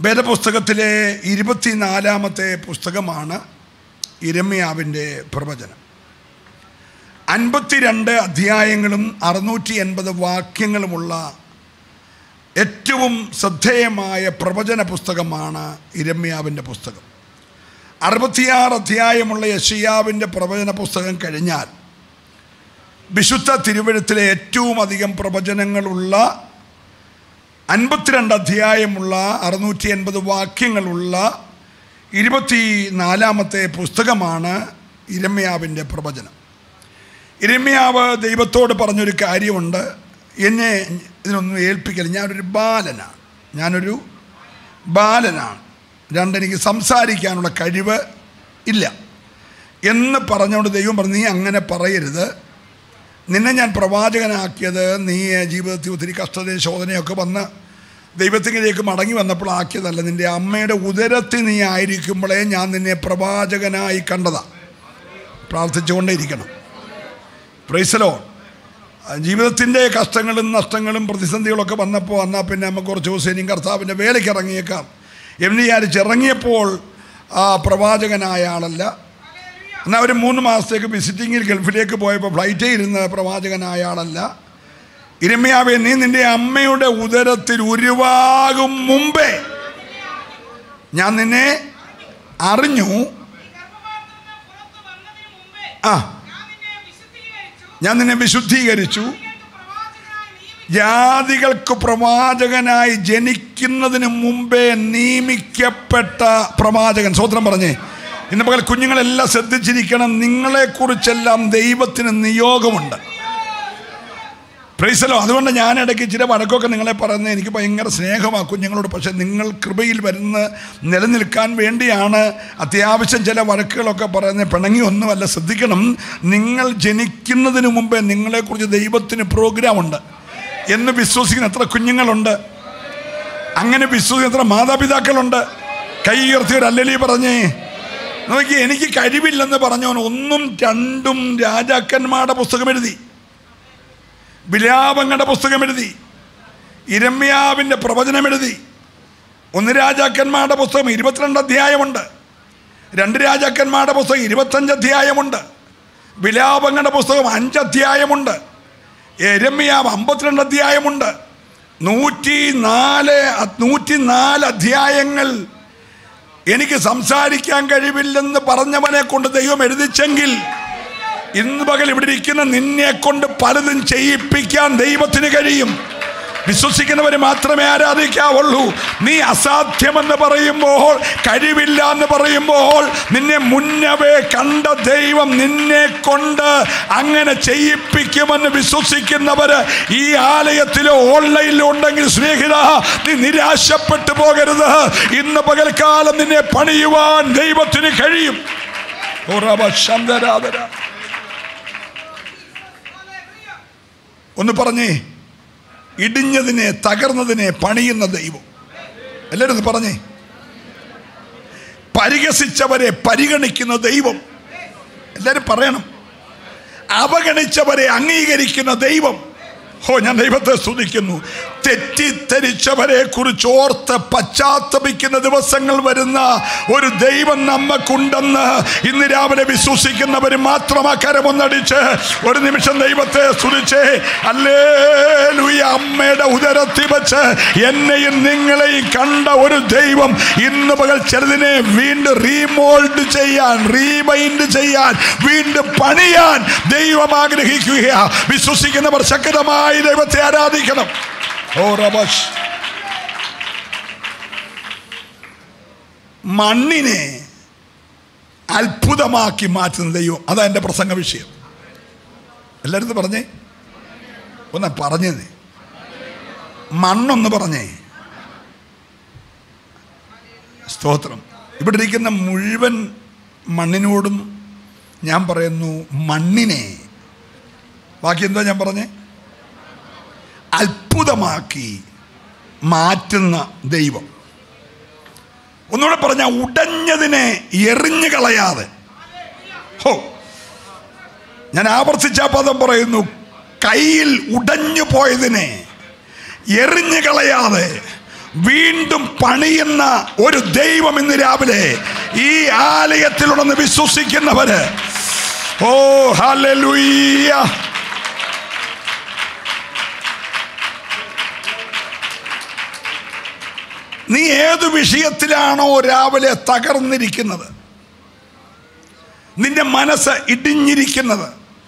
വേദപുസ്തകത്തിലെ ഇരുപത്തിനാലാമത്തെ പുസ്തകമാണ് ഇരമ്യാവിൻ്റെ പ്രവചനം അൻപത്തിരണ്ട് അധ്യായങ്ങളും അറുന്നൂറ്റി എൺപത് വാക്യങ്ങളുമുള്ള ഏറ്റവും ശ്രദ്ധേയമായ പ്രവചന പുസ്തകമാണ് ഇരമ്യാവിൻ്റെ പുസ്തകം അറുപത്തിയാറ് അധ്യായമുള്ള യഷിയാവിൻ്റെ പ്രവചന പുസ്തകം കഴിഞ്ഞാൽ വിശുദ്ധ തിരുവഴുത്തിലെ ഏറ്റവും അധികം പ്രവചനങ്ങളുള്ള അൻപത്തിരണ്ട് അധ്യായമുള്ള അറുന്നൂറ്റി എൺപത് വാക്യങ്ങളുള്ള ഇരുപത്തി നാലാമത്തെ പുസ്തകമാണ് ഇരമ്യാവിൻ്റെ പ്രവചനം ഇരമ്യാവ് ദൈവത്തോട് പറഞ്ഞൊരു കാര്യമുണ്ട് എന്നെ ഇതിനൊന്നും ഏൽപ്പിക്കൽ ഞാനൊരു ബാലനാണ് ഞാനൊരു ബാലനാണ് രണ്ടെനിക്ക് സംസാരിക്കാനുള്ള കഴിവ് ഇല്ല എന്ന് പറഞ്ഞുകൊണ്ട് ദൈവം പറഞ്ഞു നീ അങ്ങനെ പറയരുത് നിന്നെ ഞാൻ പ്രവാചകനാക്കിയത് നീ ജീവിതത്തിൽ ഒത്തിരി കഷ്ടതയും ശോധനയൊക്കെ വന്ന് ദൈവത്തിലേക്ക് മടങ്ങി വന്നപ്പോൾ ആക്കിയതല്ല നിൻ്റെ അമ്മയുടെ ഉദരത്തിൽ നീ ആയിരിക്കുമ്പോഴേ ഞാൻ നിന്നെ പ്രവാചകനായി കണ്ടതാ പ്രാർത്ഥിച്ചുകൊണ്ടേയിരിക്കണം പ്രൈസലോ ജീവിതത്തിൻ്റെ കഷ്ടങ്ങളും നഷ്ടങ്ങളും പ്രതിസന്ധികളൊക്കെ വന്നപ്പോൾ എന്നാൽ പിന്നെ നമുക്ക് കുറച്ച് ദിവസം ഇനിയും കർത്താവിൻ്റെ വേലയ്ക്ക് ഇറങ്ങിയേക്കാം എന്ന് വിചാരിച്ച് ഇറങ്ങിയപ്പോൾ ആ പ്രവാചകനായ ആളല്ല എന്നാൽ ഒരു മൂന്ന് മാസത്തേക്ക് വിസിറ്റിങ്ങിൽ ഗൾഫിലേക്ക് പോയപ്പോൾ ഫ്ലൈറ്റിൽ ഇരുന്ന പ്രവാചകനായ ആളല്ല ഇരമ്യാവെ നീ നിന്റെ അമ്മയുടെ ഉദരത്തിൽ ഉരുവാകും മുമ്പേ ഞാൻ നിന്നെ അറിഞ്ഞു ആ ഞാൻ നിന്നെ വിശുദ്ധീകരിച്ചു ജാതികൾക്ക് പ്രവാചകനായി ജനിക്കുന്നതിന് മുമ്പേ നിയമിക്കപ്പെട്ട പ്രവാചകൻ സ്വത്രം പറഞ്ഞേ ഇന്ന് പകൽ കുഞ്ഞുങ്ങളെല്ലാം ശ്രദ്ധിച്ചിരിക്കണം നിങ്ങളെക്കുറിച്ചെല്ലാം ദൈവത്തിന് നിയോഗമുണ്ട് പ്രൈസലോ അതുകൊണ്ട് ഞാൻ ഇടയ്ക്ക് ചില വഴക്കൊക്കെ നിങ്ങളെ പറയുന്നത് എനിക്ക് ഭയങ്കര സ്നേഹമാണ് കുഞ്ഞുങ്ങളോട് പക്ഷേ നിങ്ങൾ കൃപയിൽ വരുന്ന നിലനിൽക്കാൻ വേണ്ടിയാണ് അത്യാവശ്യം ചില വഴക്കുകളൊക്കെ പറയുന്നത് പിണങ്ങി ഒന്നുമല്ല ശ്രദ്ധിക്കണം നിങ്ങൾ ജനിക്കുന്നതിന് മുമ്പേ നിങ്ങളെക്കുറിച്ച് ദൈവത്തിന് പ്രോഗ്രാമുണ്ട് എന്ന് വിശ്വസിക്കുന്ന എത്ര കുഞ്ഞുങ്ങളുണ്ട് അങ്ങനെ വിശ്വസിക്കുന്ന എത്ര മാതാപിതാക്കളുണ്ട് കൈ ഉയർത്തി ഒരു അല്ലലി പറഞ്ഞേ നോക്കി എനിക്ക് കഴിവില്ലെന്ന് പറഞ്ഞവൻ ഒന്നും രണ്ടും രാജാക്കന്മാരുടെ പുസ്തകം എഴുതി വിലാപങ്ങളുടെ പുസ്തകം എഴുതി ഇരമ്യാവിൻ്റെ പ്രവചനം എഴുതി ഒന്ന് രാജാക്കന്മാരുടെ പുസ്തകം ഇരുപത്തിരണ്ട് അധ്യായമുണ്ട് രണ്ട് രാജാക്കന്മാരുടെ പുസ്തകം ഇരുപത്തഞ്ച് അധ്യായമുണ്ട് വിലാപങ്ങളുടെ പുസ്തകം അഞ്ച് അധ്യായമുണ്ട് എരമ്യാവ് അമ്പത്തിരണ്ട് അധ്യായമുണ്ട് നൂറ്റി നാല് നൂറ്റി നാല് അധ്യായങ്ങൾ എനിക്ക് സംസാരിക്കാൻ കഴിവില്ലെന്ന് പറഞ്ഞവനെ കൊണ്ട് ദൈവം എഴുതിച്ചെങ്കിൽ ഇന്ന് പകൽ ഇവിടെ ഇരിക്കുന്ന നിന്നെ കൊണ്ട് പലതും ചെയ്യിപ്പിക്കാൻ ദൈവത്തിന് കഴിയും വിശ്വസിക്കുന്നവർ മാത്രമേ ആരാധിക്കാവുള്ളൂ നീ അസാധ്യമെന്ന് പറയുമ്പോൾ കഴിവില്ല എന്ന് പറയുമ്പോൾ നിന്നെ മുന്നവേ കണ്ട ദൈവം നിന്നെ കൊണ്ട് അങ്ങനെ ചെയ്യിപ്പിക്കുമെന്ന് വിശ്വസിക്കുന്നവര് ഈ ആലയത്തിലോ ഓൺലൈനിലോ ഉണ്ടെങ്കിൽ സ്നേഹിത നീ നിരാശപ്പെട്ടു പോകരുത് ഇന്ന് പകൽക്കാലം നിന്നെ പണിയുവാൻ ദൈവത്തിന് കഴിയും ഓ റബ ശന്തരാധര ഒന്ന് പറഞ്ഞേ ഇടിഞ്ഞതിനെ തകർന്നതിനെ പണിയുന്ന ദൈവം എല്ലാവരും ഒന്ന് പറഞ്ഞേ പരിഹസിച്ചവരെ പരിഗണിക്കുന്ന ദൈവം എല്ലാവരും പറയണം അവഗണിച്ചവരെ അംഗീകരിക്കുന്ന ദൈവം ഓ ഞാൻ ദൈവത്തെ സ്തുതിക്കുന്നു തെറ്റിദ്ധരിച്ചവരെ കുറിച്ച് ഓർത്ത് പശ്ചാത്തപിക്കുന്ന ദിവസങ്ങൾ വരുന്ന ഒരു ദൈവം നമ്മക്കുണ്ടെന്ന് ഇന്ന് രാവിലെ വിശ്വസിക്കുന്നവർ മാത്രം അക്കരമൊന്നടിച്ച് ഒരു നിമിഷം ദൈവത്തെ സ്തുതിച്ച് അല്ലേ അമ്മയുടെ ഉദരത്തിൽ വെച്ച് എന്നെയും നിങ്ങളെയും കണ്ട ഒരു ദൈവം ഇന്ന് പകൽ ചിലതിനെ വീണ്ടും റീമോൾഡ് ചെയ്യാൻ റീമൈൻഡ് ചെയ്യാൻ വീണ്ടും പണിയാൻ ദൈവം ആഗ്രഹിക്കുക വിശ്വസിക്കുന്നവർ ശക്തമായി ദൈവത്തെ ആരാധിക്കണം ഓ റബഷ് മണ്ണിനെ അത്ഭുതമാക്കി മാറ്റുന്ന ദൈവം അതാ എൻ്റെ പ്രസംഗ വിഷയം എല്ലാവരും ഇത് പറഞ്ഞേ ഒന്ന് പറഞ്ഞേ മണ്ണൊന്ന് പറഞ്ഞേ സ്തോത്രം ഇവിടെ ഇരിക്കുന്ന മുഴുവൻ മണ്ണിനോടും ഞാൻ പറയുന്നു മണ്ണിനെ ബാക്കി എന്താ ഞാൻ പറഞ്ഞേ അത്ഭുതമാക്കി മാറ്റുന്ന ദൈവം ഒന്നുകൂടെ പറഞ്ഞ ഉടഞ്ഞതിനെ എറിഞ്ഞു കളയാതെ ഹോ ഞാൻ ആവർത്തിച്ച ആ പദം പറയുന്നു കയ്യിൽ ഉടഞ്ഞു പോയതിനെ എറിഞ്ഞു കളയാതെ വീണ്ടും പണിയുന്ന ഒരു ദൈവം ഇന്ന് രാവിലെ ഈ ആലയത്തിലുണ്ടെന്ന് വിശ്വസിക്കുന്നവര് ഓ ഹല്ലേലൂയ്യ നീ ഏത് വിഷയത്തിലാണോ രാവിലെ തകർന്നിരിക്കുന്നത് നിന്റെ മനസ്സ് ഇടിഞ്ഞിരിക്കുന്നത്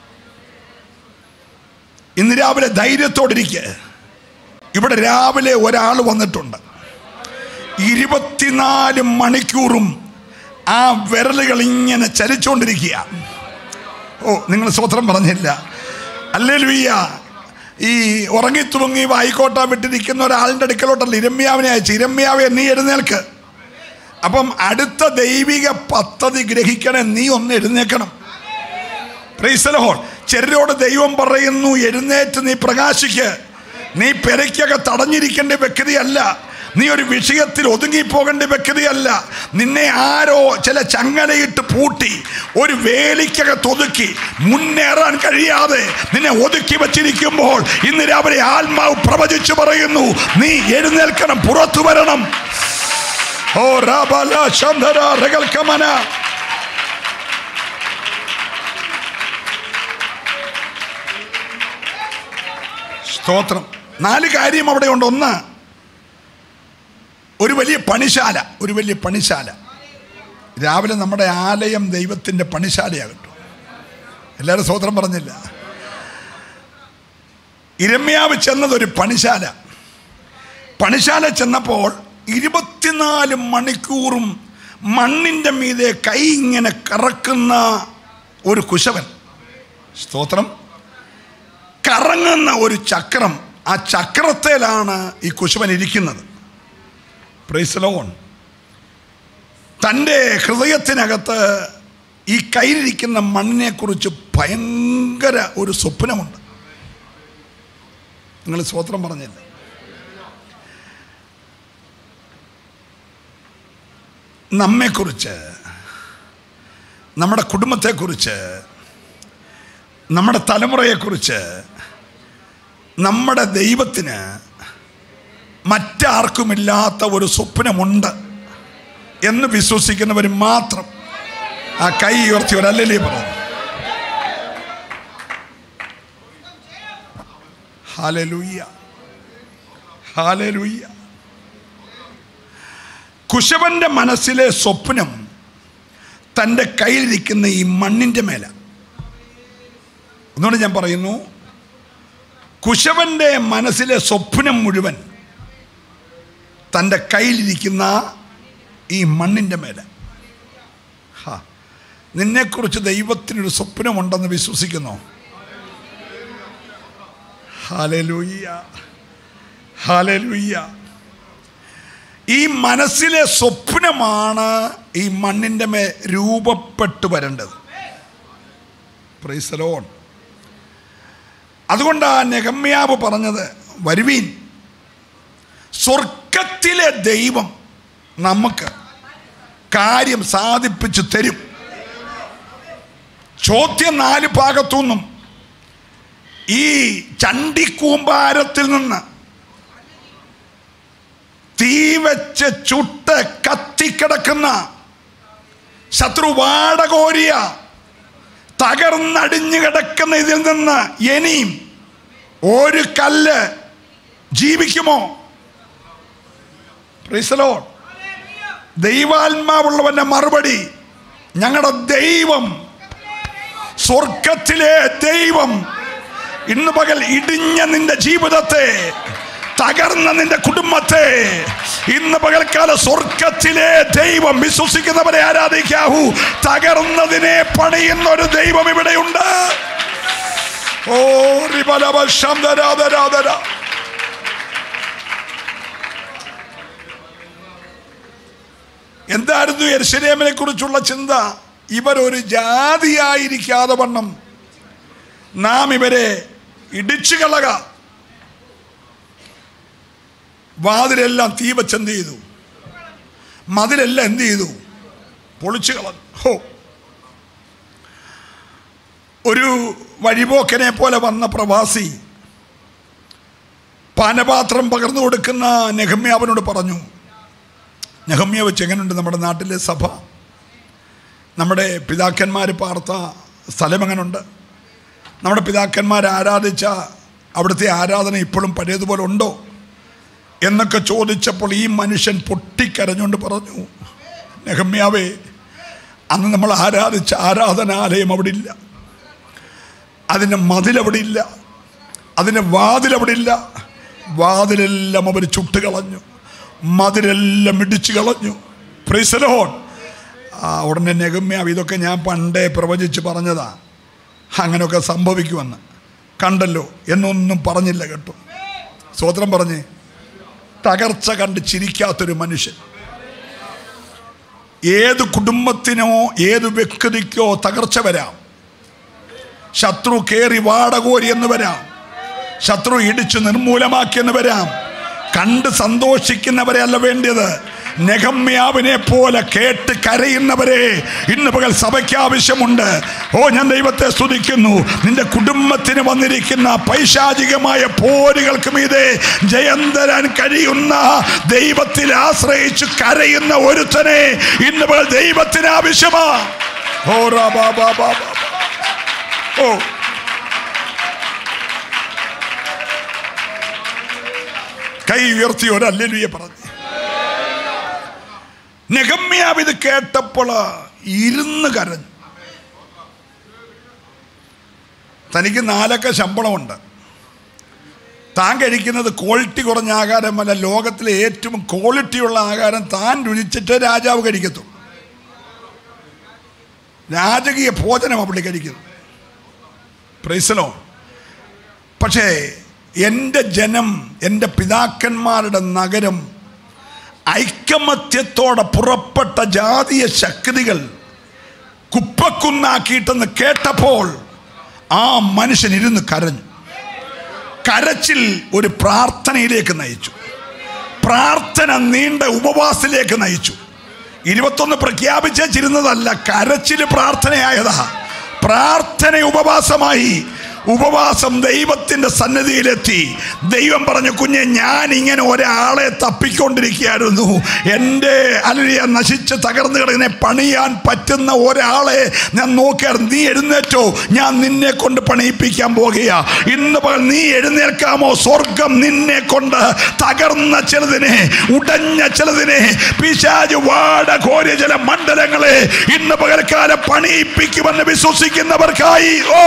ഇന്ന് രാവിലെ ധൈര്യത്തോടിരിക്കുക ഇവിടെ രാവിലെ ഒരാൾ വന്നിട്ടുണ്ട് ഇരുപത്തിനാല് മണിക്കൂറും ആ വിരലുകൾ ഇങ്ങനെ ചലിച്ചുകൊണ്ടിരിക്കുക ഓ നിങ്ങൾ സ്വത്രം പറഞ്ഞില്ല അല്ലേ ലുയ്യ ഈ ഉറങ്ങി തുറങ്ങി വായിക്കോട്ട വിട്ടിരിക്കുന്ന ഒരാളിൻ്റെ അടുക്കലോട്ടല്ല ഇരമ്യാവിനെ അയച്ചു ഇരമ്യാവെ നീ എഴുന്നേൽക്ക് അപ്പം അടുത്ത ദൈവിക പദ്ധതി ഗ്രഹിക്കണേ നീ ഒന്ന് എഴുന്നേക്കണം പ്രൈസലഹോൾ ചിലരോട് ദൈവം പറയുന്നു എഴുന്നേറ്റ് നീ പ്രകാശിക്ക് നീ പെരയ്ക്കൊക്കെ തടഞ്ഞിരിക്കേണ്ട വ്യക്തിയല്ല നീ ഒരു വിഷയത്തിൽ ഒതുങ്ങിപ്പോകേണ്ട വ്യക്തിയല്ല നിന്നെ ആരോ ചില ചങ്ങലയിട്ട് പൂട്ടി ഒരു വേലിക്കകത്ത് ഒതുക്കി മുന്നേറാൻ കഴിയാതെ നിന്നെ ഒതുക്കി വച്ചിരിക്കുമ്പോൾ ഇന്ന് രാവിലെ ആത്മാവ് പ്രവചിച്ചു പറയുന്നു നീ എഴുന്നേൽക്കണം പുറത്തു വരണം ഓ രാബല ശന്ധര രകൽക്കമന സ്തോത്രം നാല് കാര്യം അവിടെ ഉണ്ട് ഒന്ന് ഒരു വലിയ പണിശാല ഒരു വലിയ പണിശാല രാവിലെ നമ്മുടെ ആലയം ദൈവത്തിൻ്റെ പണിശാലയാകട്ടെ എല്ലാവരും സ്തോത്രം പറഞ്ഞില്ല ഇരമ്യാവ് ചെന്നത് ഒരു പണിശാല പണിശാല ചെന്നപ്പോൾ ഇരുപത്തിനാല് മണിക്കൂറും മണ്ണിൻ്റെ മീതെ കൈ ഇങ്ങനെ കറക്കുന്ന ഒരു കുശവൻ സ്തോത്രം കറങ്ങുന്ന ഒരു ചക്രം ആ ചക്രത്തേലാണ് ഈ കുശവൻ ഇരിക്കുന്നത് പ്രൈസലോൺ തൻ്റെ ഹൃദയത്തിനകത്ത് ഈ കയ്യിലിരിക്കുന്ന മണ്ണിനെക്കുറിച്ച് ഭയങ്കര ഒരു സ്വപ്നമുണ്ട് നിങ്ങൾ സ്വത്രം പറഞ്ഞില്ല നമ്മെക്കുറിച്ച് നമ്മുടെ കുടുംബത്തെക്കുറിച്ച് നമ്മുടെ തലമുറയെക്കുറിച്ച് നമ്മുടെ ദൈവത്തിന് മറ്റാർക്കുമില്ലാത്ത ഒരു സ്വപ്നമുണ്ട് എന്ന് വിശ്വസിക്കുന്നവർ മാത്രം ആ കൈ ഉയർത്തി ഒരല്ലേ പറഞ്ഞു ഹാലലൂയ്യ ഹാലലൂയ്യ കുശവന്റെ മനസ്സിലെ സ്വപ്നം തൻ്റെ കയ്യിലിരിക്കുന്ന ഈ മണ്ണിൻ്റെ മേല ഒന്നുകൂടെ ഞാൻ പറയുന്നു കുശവന്റെ മനസ്സിലെ സ്വപ്നം മുഴുവൻ തൻ്റെ കയ്യിലിരിക്കുന്ന ഈ മണ്ണിൻ്റെ മേലെ ഹാ നിന്നെക്കുറിച്ച് ദൈവത്തിനൊരു സ്വപ്നമുണ്ടെന്ന് വിശ്വസിക്കുന്നു ഹാലലൂയ്യ ഹാലലൂയ്യ ഈ മനസ്സിലെ സ്വപ്നമാണ് ഈ മണ്ണിൻ്റെ മേ രൂപപ്പെട്ടു വരേണ്ടത് പ്രൈസലോൺ അതുകൊണ്ടാണ് നെഹമ്യാവ് പറഞ്ഞത് വരുവീൻ സ്വർഗത്തിലെ ദൈവം നമുക്ക് കാര്യം സാധിപ്പിച്ചു തരും ചോദ്യം നാല് ഭാഗത്തുനിന്നും ഈ ചണ്ടിക്കൂമ്പാരത്തിൽ നിന്ന് തീ വെച്ച് ചുട്ട് കത്തിക്കിടക്കുന്ന ശത്രു വാടകോരിയ തകർന്നടിഞ്ഞു കിടക്കുന്ന ഇതിൽ നിന്ന് ഇനിയും ഒരു കല്ല് ജീവിക്കുമോ പ്രീസലോ ദൈവാത്മാവുള്ളവന്റെ മറുപടി ഞങ്ങളുടെ ദൈവം സ്വർഗത്തിലെ ദൈവം ഇന്ന് പകൽ ഇടിഞ്ഞ നിന്റെ ജീവിതത്തെ തകർന്ന നിന്റെ കുടുംബത്തെ ഇന്ന് പകൽക്കാല സ്വർഗത്തിലെ ദൈവം വിശ്വസിക്കുന്നവരെ ആരാധിക്കാവൂ തകർന്നതിനെ പണിയുന്ന ഒരു ദൈവം ഇവിടെയുണ്ട് ഓ റിബലബ ശബ്ദരാധരാധര എന്തായിരുന്നു യെരുശലേമിനെ കുറിച്ചുള്ള ചിന്ത ഇവരൊരു ജാതിയായിരിക്കാതെ വണ്ണം നാം ഇവരെ ഇടിച്ചു കളക വാതിലെല്ലാം തീ വെച്ച് എന്ത് ചെയ്തു മതിലെല്ലാം എന്ത് ചെയ്തു പൊളിച്ചു കളഞ്ഞു ഹോ ഒരു വഴിപോക്കനെ പോലെ വന്ന പ്രവാസി പാനപാത്രം പകർന്നു കൊടുക്കുന്ന നെഹമ്യാവനോട് പറഞ്ഞു നെഹമ്യ വെച്ച് എങ്ങനെയുണ്ട് നമ്മുടെ നാട്ടിലെ സഭ നമ്മുടെ പിതാക്കന്മാർ പാർത്ത സ്ഥലം എങ്ങനെയുണ്ട് നമ്മുടെ പിതാക്കന്മാർ ആരാധിച്ച അവിടുത്തെ ആരാധന ഇപ്പോഴും പഴയതുപോലെ ഉണ്ടോ എന്നൊക്കെ ചോദിച്ചപ്പോൾ ഈ മനുഷ്യൻ പൊട്ടിക്കരഞ്ഞുകൊണ്ട് പറഞ്ഞു നെഹമ്യാവേ അന്ന് നമ്മൾ ആരാധിച്ച ആരാധനാലയം അവിടെ ഇല്ല അതിൻ്റെ മതിലവിടെ ഇല്ല അതിൻ്റെ വാതിലവിടെ ഇല്ല വാതിലെല്ലാം അവർ ചുട്ടുകളഞ്ഞു മതിലെല്ലാം ഇടിച്ചു കളഞ്ഞു പ്രിസലോൺ ആ ഉടനെ നെഗമ്യാവ് ഇതൊക്കെ ഞാൻ പണ്ടേ പ്രവചിച്ച് പറഞ്ഞതാ അങ്ങനെയൊക്കെ സംഭവിക്കുമെന്ന് കണ്ടല്ലോ എന്നൊന്നും പറഞ്ഞില്ല കേട്ടോ സ്വോത്രം പറഞ്ഞേ തകർച്ച കണ്ട് ചിരിക്കാത്തൊരു മനുഷ്യൻ ഏത് കുടുംബത്തിനോ ഏത് വ്യക്തിക്കോ തകർച്ച വരാം ശത്രു കയറി വാടകോരി എന്ന് വരാം ശത്രു ഇടിച്ചു നിർമൂലമാക്കിയെന്ന് വരാം കണ്ട് സന്തോഷിക്കുന്നവരെ അല്ല വേണ്ടിയത് നെഹമ്യാവിനെ പോലെ കേട്ട് കരയുന്നവരെ ഇന്ന് പകൽ സഭയ്ക്ക് ആവശ്യമുണ്ട് ഓ ഞാൻ ദൈവത്തെ സ്തുതിക്കുന്നു നിന്റെ കുടുംബത്തിന് വന്നിരിക്കുന്ന പൈശാചികമായ പോരുകൾക്ക് മീതെ ജയം തരാൻ കഴിയുന്ന ദൈവത്തിൽ ആശ്രയിച്ച് കരയുന്ന ഒരുത്തനെ ഇന്ന് പകൽ ദൈവത്തിന് ആവശ്യമാ ഓ റാ ബാ ബാ ബാ ബാ. ഓ കൈ ഉയർത്തി ഒരു അല്ലെലുയെ പറഞ്ഞു നെഗമ്യാവ് ഇത് കേട്ടപ്പോൾ ഇരുന്ന് കരഞ്ഞു തനിക്ക് നാലൊക്കെ ശമ്പളമുണ്ട് താൻ കഴിക്കുന്നത് ക്വാളിറ്റി കുറഞ്ഞ ആഹാരമല്ല ലോകത്തിലെ ഏറ്റവും ക്വാളിറ്റിയുള്ള ആഹാരം താൻ രുചിച്ചിട്ട് രാജാവ് കഴിക്കത്തുള്ളൂ രാജകീയ ഭോജനം അവിടെ കഴിക്കുന്നത് പ്രൈസലോ പക്ഷേ എൻ്റെ ജനം എൻ്റെ പിതാക്കന്മാരുടെ നഗരം ഐക്കമത്യത്തോടെ പുറപ്പെട്ട ജാതീയ ശക്തികൾ കുപ്പക്കുന്നാക്കിയിട്ടെന്ന് കേട്ടപ്പോൾ ആ മനുഷ്യൻ ഇരുന്ന് കരഞ്ഞു കരച്ചിൽ ഒരു പ്രാർത്ഥനയിലേക്ക് നയിച്ചു പ്രാർത്ഥന നീണ്ട ഉപവാസത്തിലേക്ക് നയിച്ചു ഇരുപത്തൊന്ന് പ്രഖ്യാപിച്ചിരുന്നതല്ല കരച്ചിൽ പ്രാർത്ഥനയായതാ പ്രാർത്ഥന ഉപവാസമായി ഉപവാസം ദൈവത്തിൻ്റെ സന്നിധിയിലെത്തി ദൈവം പറഞ്ഞു കുഞ്ഞെ ഞാൻ ഇങ്ങനെ ഒരാളെ തപ്പിക്കൊണ്ടിരിക്കുകയായിരുന്നു എൻ്റെ അലിയ നശിച്ച് തകർന്നു കിടങ്ങനെ പണിയാൻ പറ്റുന്ന ഒരാളെ ഞാൻ നോക്കിയായിരുന്നു നീ എഴുന്നേറ്റോ ഞാൻ നിന്നെ കൊണ്ട് പണിയിപ്പിക്കാൻ പോകുക ഇന്ന് പകൽ നീ എഴുന്നേൽക്കാമോ സ്വർഗം നിന്നെ കൊണ്ട് തകർന്ന ചിലതിനെ ഉടഞ്ഞ ചിലതിനെ പിശാജ് വാട ഘോര ചില മണ്ഡലങ്ങളെ ഇന്ന് പകൽക്കാലം പണിയിപ്പിക്കുമെന്ന് വിശ്വസിക്കുന്നവർക്കായി ഓ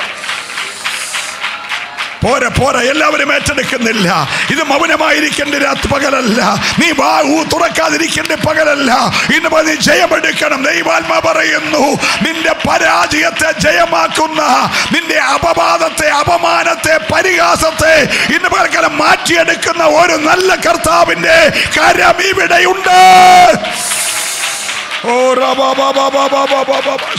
പോരെ പോരെ എല്ലാവരും ഏറ്റെടുക്കുന്നില്ല ഇത് മൗനമായിരിക്കേണ്ട രാത്രി പകലല്ല നീ വാ ഊ തുറക്കാതിരിക്കേണ്ട പകലല്ല ഇന്ന് നീ ജയമെടുക്കണം ദൈവാത്മ പറയുന്നു നിന്റെ പരാജയത്തെ ജയമാക്കുന്ന നിന്റെ അപവാദത്തെ അപമാനത്തെ പരിഹാസത്തെ ഇന്ന് പകൽക്കാലം മാറ്റിയെടുക്കുന്ന ഒരു നല്ല കർത്താവിന്റെ കരം ഇവിടെയുണ്ട് ഓ റബ ബ ബ ബ ബ ബ ബ ബ.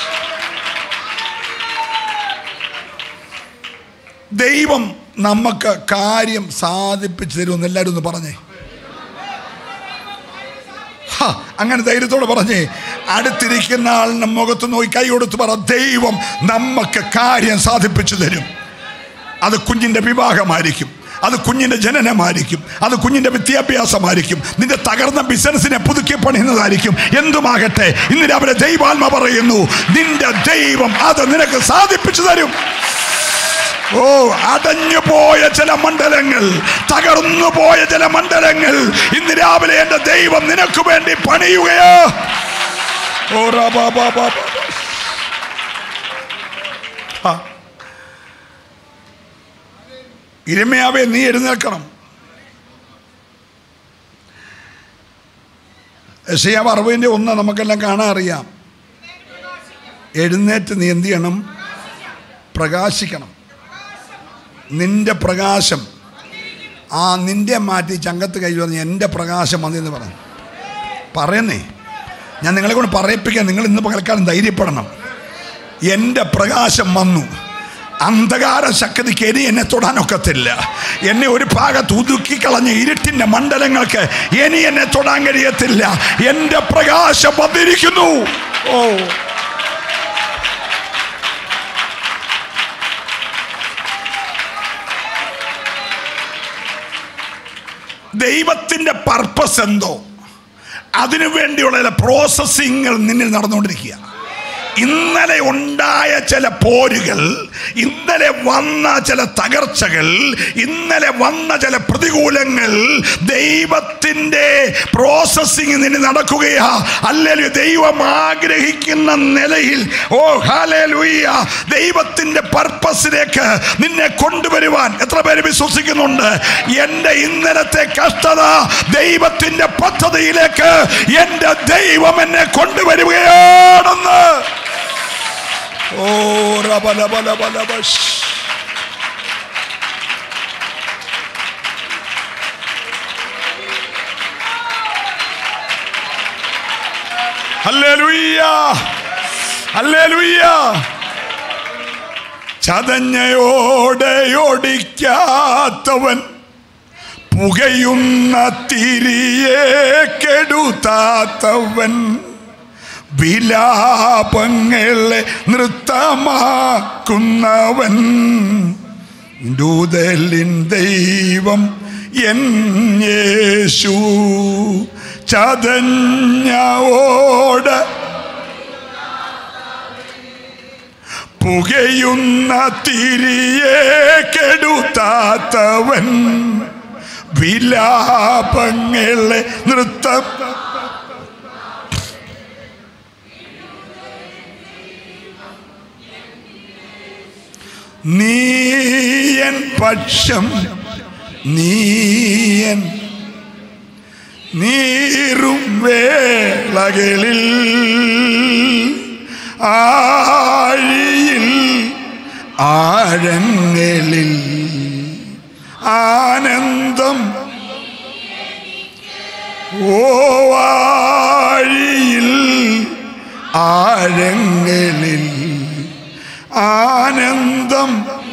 ദൈവം നമുക്ക് കാര്യം സാധിപ്പിച്ചു തരുമെന്ന് എല്ലാവരും ഒന്ന് പറഞ്ഞേ ഹ, അങ്ങനെ ധൈര്യത്തോടെ പറഞ്ഞേ അടുത്തിരിക്കുന്ന ആളിന്റെ മുഖത്ത് നോക്കി കൈ കൊടുത്ത് പറ ദൈവം നമുക്ക് കാര്യം സാധിപ്പിച്ചു തരും അത് കുഞ്ഞിൻ്റെ വിവാഹമായിരിക്കും അത് കുഞ്ഞിൻ്റെ ജനനമായിരിക്കും അത് കുഞ്ഞിൻ്റെ വിദ്യാഭ്യാസമായിരിക്കും നിന്റെ തകർന്ന ബിസിനസ്സിനെ പുതുക്കി പണിയുന്നതായിരിക്കും എന്തുമാകട്ടെ ഇന്ന് രാവിലെ ദൈവാത്മ പറയുന്നു നിന്റെ ദൈവം അത് നിനക്ക് സാധിപ്പിച്ചു തരും ഓ അടഞ്ഞു പോയ ചില മണ്ഡലങ്ങൾ തകർന്നു പോയ ചില മണ്ഡലങ്ങൾ ഇന്ന് രാവിലെ എന്റെ ദൈവം നിനക്ക് വേണ്ടി പണിയുകയോ ഓ റാ ബാ ബാ ബാ ബാ. ആ. ഇരമയാവേ നീ എഴുന്നേൽക്കണം യശയാവ് അറുപതിൻ്റെ ഒന്ന് നമുക്കെല്ലാം കാണാൻ അറിയാം എഴുന്നേറ്റ് നീ എന്ത് ചെയ്യണം പ്രകാശിക്കണം നിന്റെ പ്രകാശം ആ നിന്റെ മാറ്റി ചങ്കത്ത് കൈ പറഞ്ഞ് എൻ്റെ പ്രകാശം വന്നെന്ന് പറഞ്ഞു പറയുന്നേ ഞാൻ നിങ്ങളെ കൊണ്ട് പറയിപ്പിക്കാൻ നിങ്ങൾ ഇന്ന് പകൽക്കാലം ധൈര്യപ്പെടണം എൻ്റെ പ്രകാശം വന്നു അന്ധകാര ശക്തിക്ക് ഇനി എന്നെ തൊടാനൊക്കത്തില്ല എന്നെ ഒരു ഭാഗത്ത് ഒതുക്കി കളഞ്ഞ ഇരുട്ടിൻ്റെ മണ്ഡലങ്ങൾക്ക് ഇനി എന്നെ തൊടാൻ കഴിയത്തില്ല എൻ്റെ പ്രകാശം വന്നിരിക്കുന്നു ഓ ദൈവത്തിൻ്റെ പർപ്പസ് എന്തോ അതിനു വേണ്ടിയുള്ള ചില പ്രോസസ്സിങ്ങൾ നിന്നിൽ നടന്നുകൊണ്ടിരിക്കുക ഇന്നലെ ഉണ്ടായ ചില പോരുകൾ ഇന്നലെ വന്ന ചില തകർച്ചകൾ ഇന്നലെ വന്ന ചില പ്രതികൂലങ്ങൾ ദൈവത്തിൻ്റെ പ്രോസസ്സിങ് നിന്നെ നടക്കുകയാ അല്ലെങ്കിൽ ദൈവം ആഗ്രഹിക്കുന്ന നിലയിൽ ഓ ഹാലേലുയ്യ ദൈവത്തിൻ്റെ പർപ്പസിലേക്ക് നിന്നെ കൊണ്ടുവരുവാൻ എത്ര പേര് വിശ്വസിക്കുന്നുണ്ട് എൻ്റെ ഇന്നലത്തെ കഷ്ടത ദൈവത്തിൻ്റെ പദ്ധതിയിലേക്ക് എൻ്റെ ദൈവം എന്നെ കൊണ്ടുവരികയാണെന്ന് ഓ റബലബലബലബഷ് ഹല്ലേലൂയ്യ ഹല്ലേലൂയ്യ ചതഞ്ഞയോടെ ഓടിക്കാത്തവൻ പുകയുന്ന തിരിയെ കെടുത്താത്തവൻ വിലാപങ്ങളെ നൃത്തമാക്കുന്നവൻ ദൂതലിൻ ദൈവം എൻ യേശു ചതഞ്ഞോട് പുകയുന്ന തിരിയെ കെടുത്താത്തവൻ വിലാപങ്ങളെ നൃത്തം നീയൻ പക്ഷം നീയൻ നീറും വേളകളിൽ ആഴിയിൽ ആഴങ്ങളിൽ ആനന്ദം ഓ ആഴിയിൽ ആഴങ്ങളിൽ ആനന്ദം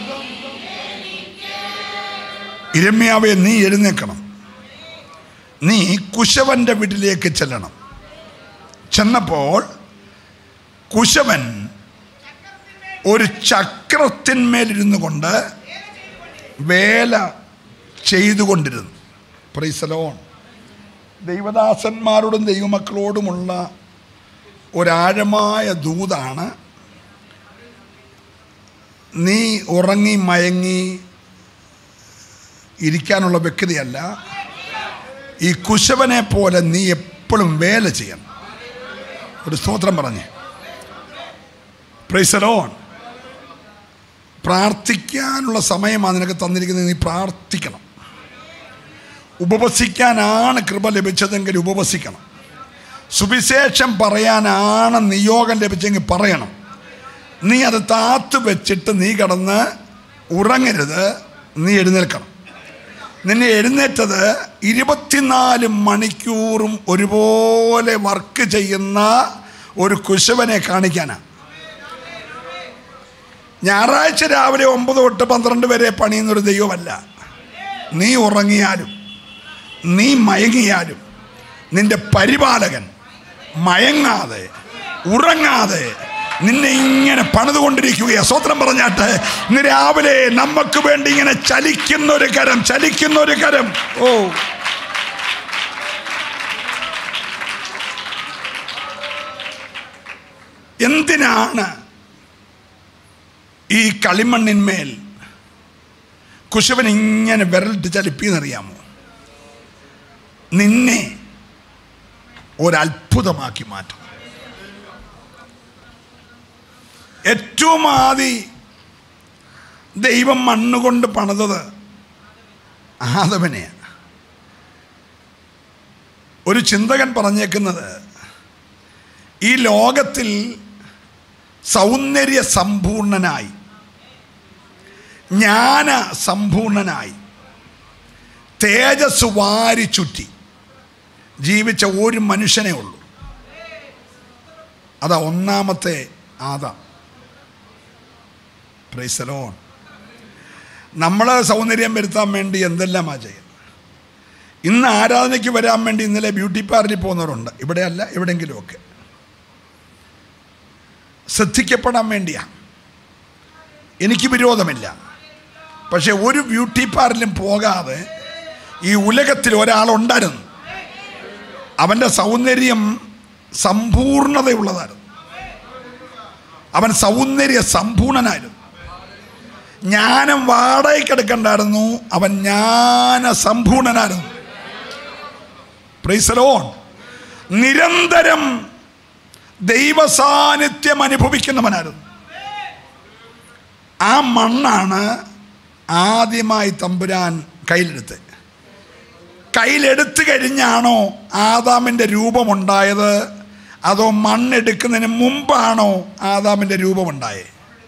ഇരമ്യാവെ നീ എഴുന്നേക്കണം നീ കുശവന്റെ വീട്ടിലേക്ക് ചെല്ലണം ചെന്നപ്പോൾ കുശവൻ ഒരു ചക്രത്തിന്മേലിരുന്നു കൊണ്ട് വേല ചെയ്തുകൊണ്ടിരുന്നു പ്രീസലോൺ ദൈവദാസന്മാരോടും ദൈവമക്കളോടുമുള്ള ഒരാഴമായ ദൂതാണ് നീ ഉറങ്ങി മയങ്ങി ഇരിക്കാനുള്ള വ്യക്തിയല്ല ഈ കുശവനെ പോലെ നീ എപ്പോഴും വേല ചെയ്യണം ഒരു സ്തോത്രം പറഞ്ഞേ പ്രൈസലോൺ പ്രാർത്ഥിക്കാനുള്ള സമയമാണ് നിനക്ക് തന്നിരിക്കുന്നത് നീ പ്രാർത്ഥിക്കണം ഉപവസിക്കാനാണ് കൃപ ലഭിച്ചതെങ്കിൽ ഉപവസിക്കണം സുവിശേഷം പറയാനാണ് നിയോഗം ലഭിച്ചെങ്കിൽ പറയണം നീ അത് താത്ത് വെച്ചിട്ട് നീ കിടന്ന് ഉറങ്ങരുത് നീ എഴുന്നേൽക്കണം നിന്നെ എഴുന്നേറ്റത് ഇരുപത്തിനാല് മണിക്കൂറും ഒരുപോലെ വർക്ക് ചെയ്യുന്ന ഒരു കുശവനെ കാണിക്കാനാണ് ഞായറാഴ്ച രാവിലെ ഒമ്പത് തൊട്ട് പന്ത്രണ്ട് വരെ പണിയുന്നൊരു ദൈവമല്ല നീ ഉറങ്ങിയാലും നീ മയങ്ങിയാലും നിന്റെ പരിപാലകൻ മയങ്ങാതെ ഉറങ്ങാതെ നിന്നെ ഇങ്ങനെ പണിതുകൊണ്ടിരിക്കുകയാ സ്വത്രം പറഞ്ഞാട്ട് ഇന്ന് രാവിലെ നമുക്ക് വേണ്ടി ഇങ്ങനെ ചലിക്കുന്ന ഒരു കരം ചലിക്കുന്ന ഒരു കരം ഓ എന്തിനാണ് ഈ കളിമണ്ണിന്മേൽ കുശവൻ ഇങ്ങനെ വിരലിട്ട് ചലിപ്പിയെന്നറിയാമോ നിന്നെ ഒരത്ഭുതമാക്കി മാറ്റും ഏറ്റവും ആദി ദൈവം മണ്ണുകൊണ്ട് പണിതത് ആദവനെയാണ് ഒരു ചിന്തകൻ പറഞ്ഞേക്കുന്നത് ഈ ലോകത്തിൽ സൗന്ദര്യ സമ്പൂർണനായി ജ്ഞാന സമ്പൂർണനായി തേജസ് വാരി ചുറ്റി ജീവിച്ച ഒരു മനുഷ്യനേ ഉള്ളൂ അതാ ഒന്നാമത്തെ ആദാം പ്രൈസലോൺ നമ്മൾ സൗന്ദര്യം വരുത്താൻ വേണ്ടി എന്തെല്ലാമാ ചെയ്യുന്നത് ഇന്ന് ആരാധനയ്ക്ക് വരാൻ വേണ്ടി ഇന്നലെ ബ്യൂട്ടി പാർലറിൽ പോകുന്നവരുണ്ട് ഇവിടെയല്ല എവിടെയെങ്കിലുമൊക്കെ ശ്രദ്ധിക്കപ്പെടാൻ വേണ്ടിയാ എനിക്ക് വിരോധമില്ല പക്ഷെ ഒരു ബ്യൂട്ടി പാർലറിലും പോകാതെ ഈ ഉലകത്തിൽ ഒരാളുണ്ടായിരുന്നു അവൻ്റെ സൗന്ദര്യം സമ്പൂർണതയുള്ളതായിരുന്നു അവൻ സൗന്ദര്യ സമ്പൂർണനായിരുന്നു ജ്ഞാനം വാടകയ്ക്കെടുക്കണ്ടായിരുന്നു അവൻ ജ്ഞാന സമ്പൂർണനായിരുന്നു പ്രൈസലോൺ നിരന്തരം ദൈവസാന്നിധ്യം അനുഭവിക്കുന്നവനായിരുന്നു ആ മണ്ണാണ് ആദ്യമായി തമ്പുരാൻ കയ്യിലെടുത്ത് കയ്യിലെടുത്തു കഴിഞ്ഞാണോ ആദാമിൻ്റെ രൂപമുണ്ടായത് അതോ മണ്ണെടുക്കുന്നതിന് മുമ്പാണോ ആദാമിൻ്റെ രൂപമുണ്ടായത്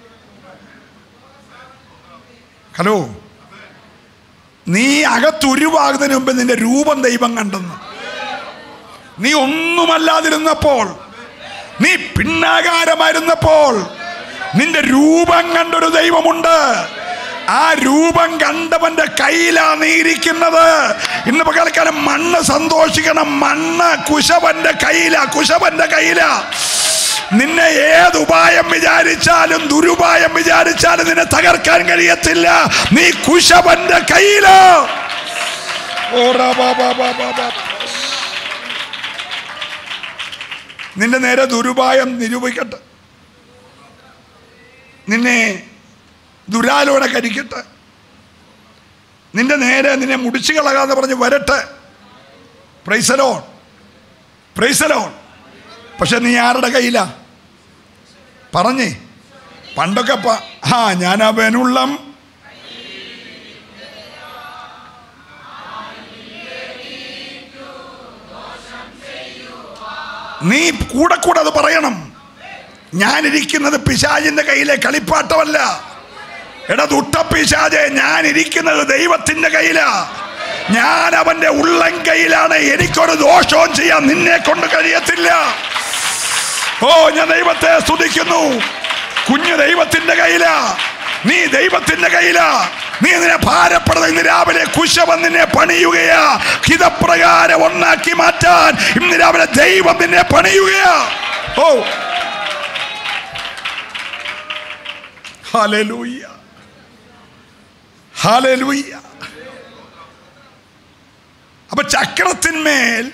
ഹലോ നീ അകത്തുരുവാകുന്നതിന് മുമ്പ് നിന്റെ രൂപം ദൈവം കണ്ടെന്ന് നീ ഒന്നുമല്ലാതിരുന്നപ്പോൾ നീ പിന്നാകാരമായിരുന്നപ്പോൾ നിന്റെ രൂപം കണ്ടൊരു ദൈവമുണ്ട് ആ രൂപം കണ്ടവന്റെ കയ്യിലാ നീ ഇരിക്കുന്നത് ഇന്ന് പകൽക്കാലം മണ്ണ് സന്തോഷിക്കണം മണ്ണ് കുശവന്റെ കയ്യിലാ കുശവന്റെ കയ്യിലാ നിന്നെ ഏത് ഉപായം വിചാരിച്ചാലും ദുരുപായം വിചാരിച്ചാലും നിന്നെ തകർക്കാൻ കഴിയത്തില്ല നീ കുശവന്റെ കയ്യിലാ ഓ റാ ബാ ബാ ബാ ബാ ബാ. നിന്റെ നേരെ ദുരുപായം നിരൂപിക്കട്ടെ നിന്നെ ദുരാലോടെ കരിക്കട്ടെ നിന്റെ നേരെ നിന്നെ മുടിച്ചു കളകാന്ന് പറഞ്ഞ് വരട്ടെ പ്രൈസലോൺ പ്രൈസലോൺ പക്ഷെ നീ ആരുടെ കയ്യിലാ പറഞ്ഞേ പണ്ടൊക്കെ പ ആ ഞാൻ അവനുള്ളം നീ കൂടെ കൂടെ അത് പറയണം ഞാനിരിക്കുന്നത് പിശാചിന്റെ കയ്യിലെ കളിപ്പാട്ടമല്ല എടാ ദുട്ട പിശാചെ ഞാൻ ഇരിക്കുന്നത് ദൈവത്തിന്റെ കയ്യിലാ ഞാൻ അവന്റെ ഉള്ളം കയ്യിലാണ് എനിക്കൊരു ദോഷവും ചെയ്യാൻ നിന്നെ കൊണ്ട് കഴിയത്തില്ല ഓ ഞാൻ ദൈവത്തെ സ്തുതിക്കുന്നു കുഞ്ഞു ദൈവത്തിന്റെ കയ്യിലാ നീ ദൈവത്തിന്റെ കയ്യിലാ നീ നിന്നെ ഭാരപ്പെടുന്ന ഇന്ന് രാവിലെ കുശവൻ നിന്നെ പണിയുകയാ ഹിതപ്രകാരം ഒന്നാക്കി മാറ്റാൻ ഇന്ന് രാവിലെ ദൈവം നിന്നെ പണിയുകയാ ഓ ഹല്ലേലൂയ ഹല്ലേലൂയ അപ്പൊ ചക്രത്തിന്മേൽ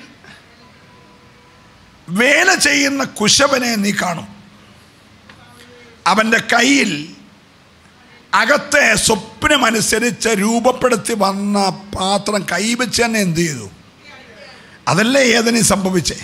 വേല ചെയ്യുന്ന കുശവനെ നീ കാണും അവൻ്റെ കയ്യിൽ അകത്തെ സ്വപ്നമനുസരിച്ച് രൂപപ്പെടുത്തി വന്ന പാത്രം കൈവച്ച് തന്നെ എന്ത് ചെയ്തു അതല്ലേ ഏതിനും സംഭവിച്ചേ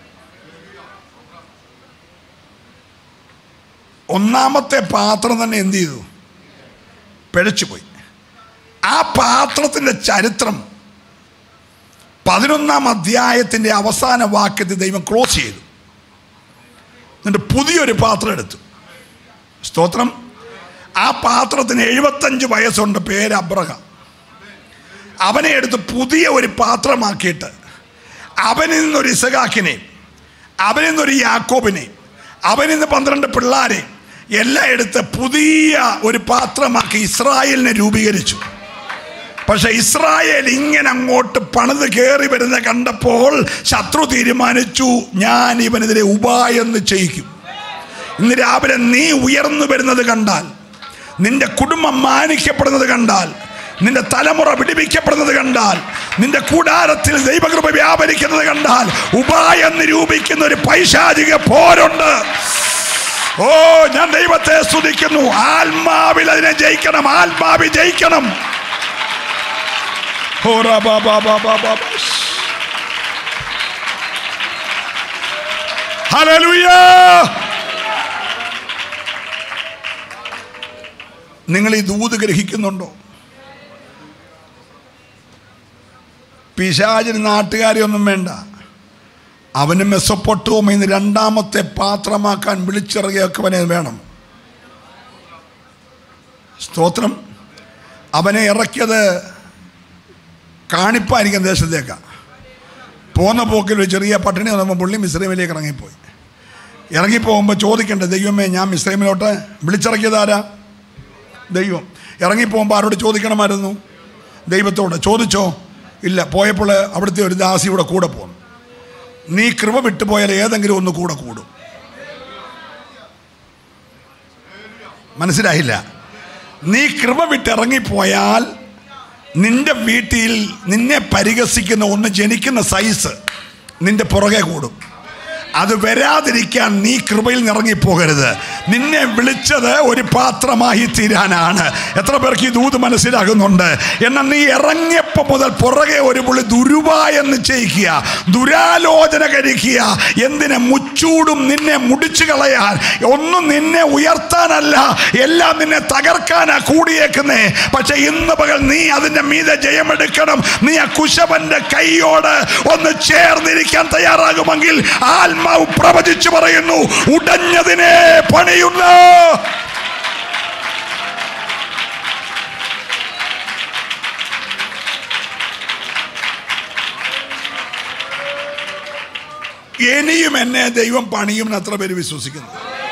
ഒന്നാമത്തെ പാത്രം തന്നെ എന്ത് ചെയ്തു പിഴച്ചുപോയി ആ പാത്രത്തിൻ്റെ ചരിത്രം പതിനൊന്നാം അധ്യായത്തിൻ്റെ അവസാന വാക്യത്തിൽ ദൈവം ക്ലോസ് ചെയ്തു എന്നിട്ട് പുതിയൊരു പാത്രം എടുത്തു സ്തോത്രം ആ പാത്രത്തിന് എഴുപത്തഞ്ച് വയസ്സുണ്ട് പേര് അബ്രഹാം അവനെ എടുത്ത് പുതിയ ഒരു പാത്രമാക്കിയിട്ട് അവനിൽ നിന്നൊരു ഇസഖാക്കിനെയും അവനിൽ നിന്നൊരു യാക്കോബിനെയും അവനിൽ നിന്ന് പന്ത്രണ്ട് പിള്ളാരെ എല്ലാം എടുത്ത് പുതിയ ഒരു പാത്രമാക്കി ഇസ്രായേലിനെ രൂപീകരിച്ചു പക്ഷെ ഇസ്രായേൽ ഇങ്ങനെ അങ്ങോട്ട് പണിത് കയറി വരുന്ന കണ്ടപ്പോൾ ശത്രു തീരുമാനിച്ചു ഞാൻ ഇവനെതിരെ ഉപായെന്ന് ചെയ്യിക്കും ഇന്ന് രാവിലെ നീ ഉയർന്നു വരുന്നത് കണ്ടാൽ നിന്റെ കുടുംബം മാനിക്കപ്പെടുന്നത് കണ്ടാൽ നിന്റെ തലമുറ വിടിവിക്കപ്പെടുന്നത് കണ്ടാൽ നിന്റെ കൂടാരത്തിൽ ദൈവകൃപ വ്യാപരിക്കുന്നത് കണ്ടാൽ ഉപായം നിരൂപിക്കുന്ന ഒരു പൈശാചിക പോരുണ്ട് ഓ ഞാൻ ദൈവത്തെ സ്തുതിക്കുന്നു ആത്മാവിൽ അതിനെ ജയിക്കണം ആത്മാവിൽ ജയിക്കണം ഓ റാ ബാ ബാ ബാ ബാ ബാ ബാ. ഹല്ലേലൂയ നിങ്ങൾ ഈ ദൂത് ഗ്രഹിക്കുന്നുണ്ടോ പിശാചിന് നാട്ടുകാരെ ഒന്നും വേണ്ട അവന് മെസ്സപ്പൊട്ടുവും ഇന്ന് രണ്ടാമത്തെ പാത്രമാക്കാൻ വിളിച്ചിറങ്ങിയവനെ വേണം സ്തോത്രം അവനെ ഇറക്കിയത് കാണിപ്പാനിക്കാൻ ദേശത്തേക്കാണ് പോന്ന പോക്കിൽ ഒരു ചെറിയ പട്ടിണി വന്നപ്പോൾ പുള്ളി മിശ്രമിലേക്ക് ഇറങ്ങിപ്പോയി ഇറങ്ങിപ്പോകുമ്പോൾ ചോദിക്കണ്ടേ ദൈവമേ ഞാൻ മിശ്രമിലോട്ട് വിളിച്ചിറക്കിയതാരാ ദൈവം ഇറങ്ങിപ്പോകുമ്പോൾ ആരോട് ചോദിക്കണമായിരുന്നു ദൈവത്തോട് ചോദിച്ചോ ഇല്ല പോയപ്പോൾ അവിടുത്തെ ഒരു ദാസി ഇവിടെ കൂടെ പോകുന്നു നീ കൃപ വിട്ടുപോയാൽ ഏതെങ്കിലും ഒന്ന് കൂടെ കൂടും മനസ്സിലായില്ല നീ കൃപ വിട്ട് ഇറങ്ങിപ്പോയാൽ നിന്റെ വീട്ടിൽ നിന്നെ പരിഹസിക്കുന്ന ഒന്ന് ജനിക്കുന്ന സൈസ് നിന്റെ പുറകെ കൂടും അത് വരാതിരിക്കാൻ നീ കൃപയിൽ നിറങ്ങിപ്പോകരുത് നിന്നെ വിളിച്ചത് ഒരു പാത്രമായി തീരാനാണ് എത്ര പേർക്ക് ഈ ദൂത് മനസ്സിലാകുന്നുണ്ട് എന്നാൽ നീ ഇറങ്ങിയപ്പോൾ മുതൽ പുറകെ ഒരു പുള്ളി ദുരുവായെന്ന് ചെയ്യിക്കുക ദുരാലോചന കഴിക്കുക എന്തിനെ മുച്ചൂടും നിന്നെ മുടിച്ചു കളയാൻ ഒന്നും നിന്നെ ഉയർത്താനല്ല എല്ലാം നിന്നെ തകർക്കാനാ കൂടിയേക്കുന്നേ പക്ഷെ ഇന്ന് പകൽ നീ അതിന്റെ മീതെ ജയമെടുക്കണം നീ ആ കുശവന്റെ കൈയോട് ഒന്ന് ചേർന്നിരിക്കാൻ തയ്യാറാകുമെങ്കിൽ ആത്മാവ് പ്രവചിച്ചു പറയുന്നു ഉടഞ്ഞതിനെ പണിയുന്ന ഇനിയും എന്നെ ദൈവം പണിയും എത്ര പേര് വിശ്വസിക്കുന്നു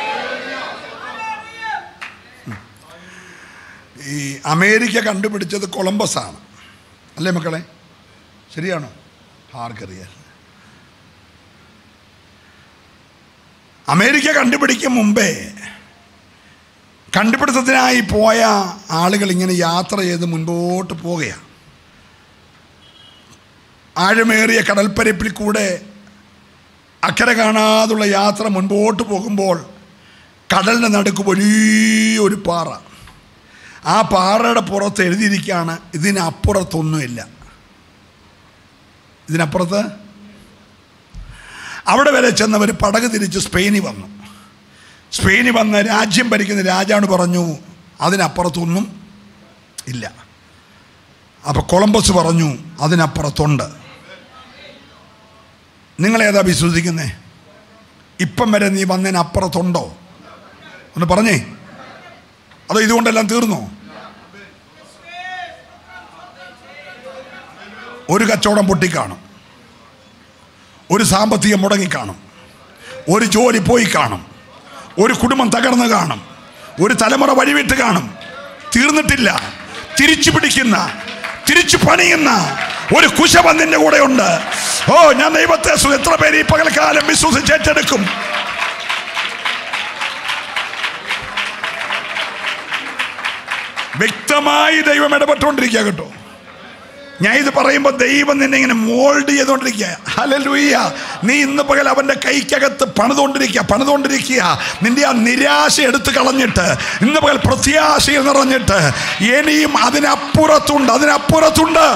ഈ അമേരിക്ക കണ്ടുപിടിച്ചത് കൊളംബസ് ആണ് അല്ലേ മക്കളെ ശരിയാണോ ആർക്കറിയാം അമേരിക്ക കണ്ടുപിടിക്കും മുമ്പേ കണ്ടുപിടുത്തത്തിനായി പോയ ആളുകൾ ഇങ്ങനെ യാത്ര ചെയ്ത് മുൻപോട്ട് പോവുകയാണ് ആഴമേറിയ കടൽപ്പരപ്പിൽ കൂടെ അക്കരെ കാണാതുള്ള യാത്ര മുൻപോട്ട് പോകുമ്പോൾ കടലിൻ്റെ നടുക്ക് വലിയൊരു പാറ ആ പാറയുടെ പുറത്ത് എഴുതിയിരിക്കുകയാണ് ഇതിനപ്പുറത്തൊന്നുമില്ല ഇതിനപ്പുറത്ത് അവിടെ വരെ ചെന്നവർ പടക് തിരിച്ച് സ്പെയിനിൽ വന്നു സ്പെയിനിൽ വന്ന് രാജ്യം ഭരിക്കുന്ന രാജാവ് പറഞ്ഞു അതിനപ്പുറത്തൊന്നും ഇല്ല അപ്പോൾ കൊളംബസ് പറഞ്ഞു അതിനപ്പുറത്തുണ്ട് നിങ്ങളേതാ വിശ്വസിക്കുന്നേ ഇപ്പം വരെ നീ വന്നതിനപ്പുറത്തുണ്ടോ ഒന്ന് പറഞ്ഞേ അതോ ഇതുകൊണ്ടെല്ലാം തീർന്നോ ഒരു കച്ചവടം പൊട്ടിക്കാണും ഒരു സാമ്പത്തികം മുടങ്ങിക്കാണും ഒരു ജോലി പോയി കാണും ഒരു കുടുംബം തകർന്ന് കാണും ഒരു തലമുറ വഴിവിട്ട് കാണും തീർന്നിട്ടില്ല തിരിച്ചു പിടിക്കുന്ന തിരിച്ചു പണിയുന്ന ഒരു കുശവൻ നിന്റെ കൂടെ ഉണ്ട് ഓ ഞാൻ ദൈവത്തെ സ്തു- എത്ര പേര് ഈ പകൽക്കാലം വിശ്വസിച്ച് ഏറ്റെടുക്കും വ്യക്തമായി ദൈവം ഇടപെട്ടുകൊണ്ടിരിക്കുക കേട്ടോ ഞാൻ ഇത് പറയുമ്പോൾ ദൈവം നിന്നെ ഇങ്ങനെ മോൾഡ് ചെയ്തുകൊണ്ടിരിക്കുക ഹലലുയ്യ നീ ഇന്ന് പകൽ അവൻ്റെ കൈക്കകത്ത് പണിതുകൊണ്ടിരിക്കുക പണിതുകൊണ്ടിരിക്കുക നിന്റെ ആ നിരാശ എടുത്തു കളഞ്ഞിട്ട് ഇന്ന് പകൽ പ്രത്യാശയിൽ നിറഞ്ഞിട്ട് ഇനിയും അതിനപ്പുറത്തുണ്ട് അതിനപ്പുറത്തുണ്ട്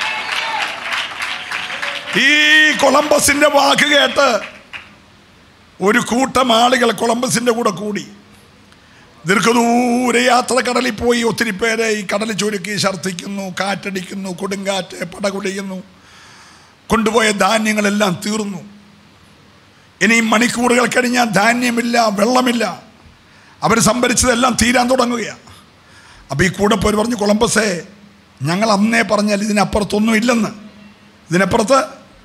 ഈ കൊളംബസിന്റെ വാക്ക് കേട്ട് ഒരു കൂട്ടം ആളുകൾ കൊളംബസിന്റെ കൂടെ കൂടി ദീർഘദൂര യാത്ര കടലിൽ പോയി ഒത്തിരി പേരെ ഈ കടൽ ചുരുക്കി ഛർദ്ദിക്കുന്നു കാറ്റടിക്കുന്നു കൊടുങ്കാറ്റ് പടകുടിയുന്നു കൊണ്ടുപോയ ധാന്യങ്ങളെല്ലാം തീർന്നു ഇനിയും മണിക്കൂറുകൾ കഴിഞ്ഞാൽ ധാന്യമില്ല വെള്ളമില്ല അവർ സംഭരിച്ചതെല്ലാം തീരാൻ തുടങ്ങുകയാണ് അപ്പോൾ ഈ കൂടെ പോയി പറഞ്ഞു കൊളംബസേ ഞങ്ങൾ അന്നേ പറഞ്ഞാൽ ഇതിനപ്പുറത്തൊന്നും ഇല്ലെന്ന് ഇതിനപ്പുറത്ത്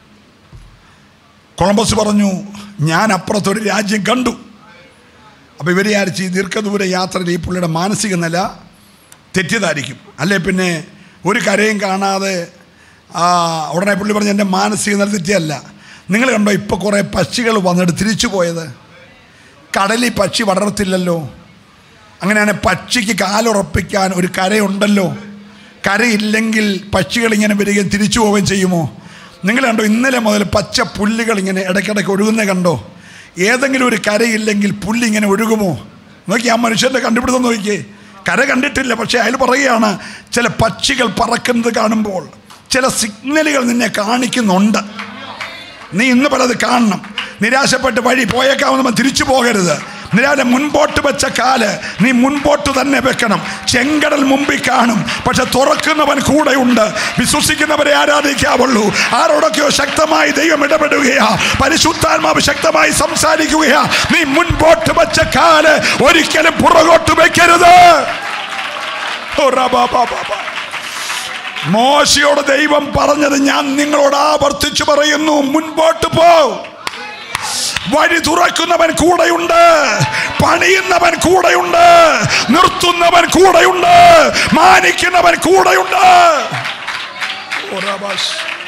കൊളംബസ് പറഞ്ഞു ഞാൻ അപ്പുറത്തൊരു രാജ്യം കണ്ടു അപ്പോൾ ഇവർ വിചാരിച്ച് ഈ ദീർഘദൂര യാത്രയിൽ ഈ പുള്ളിയുടെ മാനസിക നില തെറ്റിയതായിരിക്കും അല്ലേ പിന്നെ ഒരു കരയും കാണാതെ ആ, ഉടനെ പുള്ളി പറഞ്ഞു എൻ്റെ മാനസിക നില തെറ്റിയല്ല നിങ്ങൾ കണ്ടോ ഇപ്പോൾ കുറേ പക്ഷികൾ വന്നിട്ട് തിരിച്ചു പോയത് കടലിൽ പക്ഷി വളർത്തില്ലല്ലോ അങ്ങനെയാണ് പക്ഷിക്ക് കാലുറപ്പിക്കാൻ ഒരു കരയുണ്ടല്ലോ കരയില്ലെങ്കിൽ പക്ഷികൾ ഇങ്ങനെ വരികയും തിരിച്ചു പോവുകയും ചെയ്യുമോ നിങ്ങൾ കണ്ടോ ഇന്നലെ മുതൽ പച്ച പുല്ലുകൾ ഇങ്ങനെ ഇടയ്ക്കിടയ്ക്ക് ഒഴുകുന്ന കണ്ടോ ഏതെങ്കിലും ഒരു കരയില്ലെങ്കിൽ പുല്ല് ഇങ്ങനെ ഒഴുകുമോ നോക്കി ആ മനുഷ്യൻ്റെ കണ്ടുപിടുത്തം നോക്കിയേ കര കണ്ടിട്ടില്ല പക്ഷേ അയാൾ പറയുകയാണ് ചില പക്ഷികൾ പറക്കുന്നത് കാണുമ്പോൾ ചില സിഗ്നലുകൾ നിന്നെ കാണിക്കുന്നുണ്ട് നീ ഇന്ന് പലത് കാണണം നിരാശപ്പെട്ട് വഴി പോയേക്കാവുന്ന തിരിച്ചു പോകരുത് നിരാശ മുൻപോട്ട് വെച്ച കാല് നീ മുൻപോട്ട് തന്നെ വെക്കണം ചെങ്കടൽ മുമ്പിൽ കാണും പക്ഷെ തുറക്കുന്നവൻ കൂടെയുണ്ട് വിശ്വസിക്കുന്നവരെ ആരാധിക്കാവുള്ളൂ ആരോടൊക്കെയോ ശക്തമായി ദൈവം ഇടപെടുകയാ പരിശുദ്ധാത്മാവ് ശക്തമായി സംസാരിക്കുകയാ നീ മുൻപോട്ട് വെച്ച കാല് ഒരിക്കലും പുറകോട്ട് വെക്കരുത് ഓ റബാ ബാ ബാ ബാ. മോശയോട് ദൈവം പറഞ്ഞത് ഞാൻ നിങ്ങളോട് ആവർത്തിച്ചു പറയുന്നു മുൻപോട്ട് പോ വഴി തുറക്കുന്നവൻ കൂടെയുണ്ട് പണിയുന്നവൻ കൂടെയുണ്ട് നിർത്തുന്നവൻ കൂടെയുണ്ട് മാനിക്കുന്നവൻ കൂടെയുണ്ട് ഓ റബാഷ്.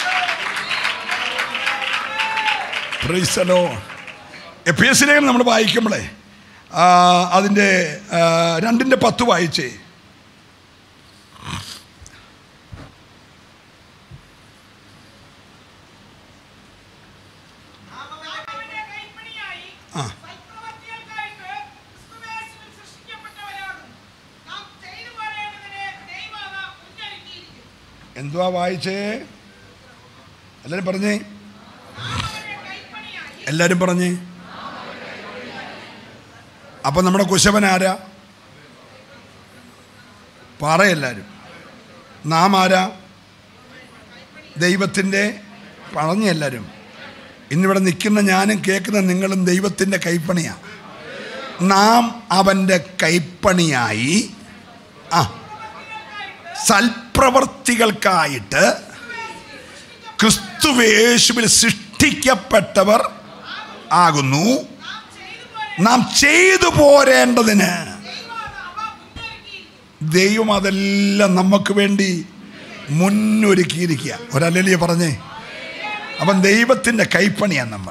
Praise the Lord. എഫേസിലേക്ക് നമ്മൾ വായിക്കുമ്പോഴേ ആ, അതിൻ്റെ ആ, രണ്ടിൻ്റെ പത്ത് വായിച്ചേ ആ സൽപ്രവൃത്തികൾക്കായിട്ട് ക്രിസ്തുവേശുവിൽ സൃഷ്ടിക്കപ്പെട്ടവരാകും. നാം ചെയ്തു പോരേണ്ടതിന് ദൈവം അവ മുന്നൊരുക്കിയിരിക്കുന്നു. എന്തുവാ വായിച്ചേ എല്ലാവരും പറഞ്ഞേ അവരുടെ കൈപ്പണിയായി എല്ലാവരും പറഞ്ഞേ അപ്പം നമ്മുടെ കുശവൻ ആരാ പറ എല്ലാവരും നാം ആരാ ദൈവത്തിൻ്റെ പറഞ്ഞ എല്ലാവരും ഇന്നിവിടെ നിൽക്കുന്ന ഞാനും കേൾക്കുന്ന നിങ്ങളും ദൈവത്തിൻ്റെ കൈപ്പണിയാണ് നാം അവൻ്റെ കൈപ്പണിയായി ആ സൽപ്രവർത്തികൾക്കായിട്ട് ക്രിസ്തുവേശുവിൽ സൃഷ്ടിക്കപ്പെട്ടവർ ആകുന്നു നാം ചെയ്തു പോരേണ്ടതിന് ദൈവം അതെല്ലാം നമുക്ക് വേണ്ടി മുന്നൊരുക്കിയിരിക്കുക ഒരല്ലിയ പറഞ്ഞേ അവൻ ദൈവത്തിൻ്റെ കൈപ്പണിയാണ് നമ്മൾ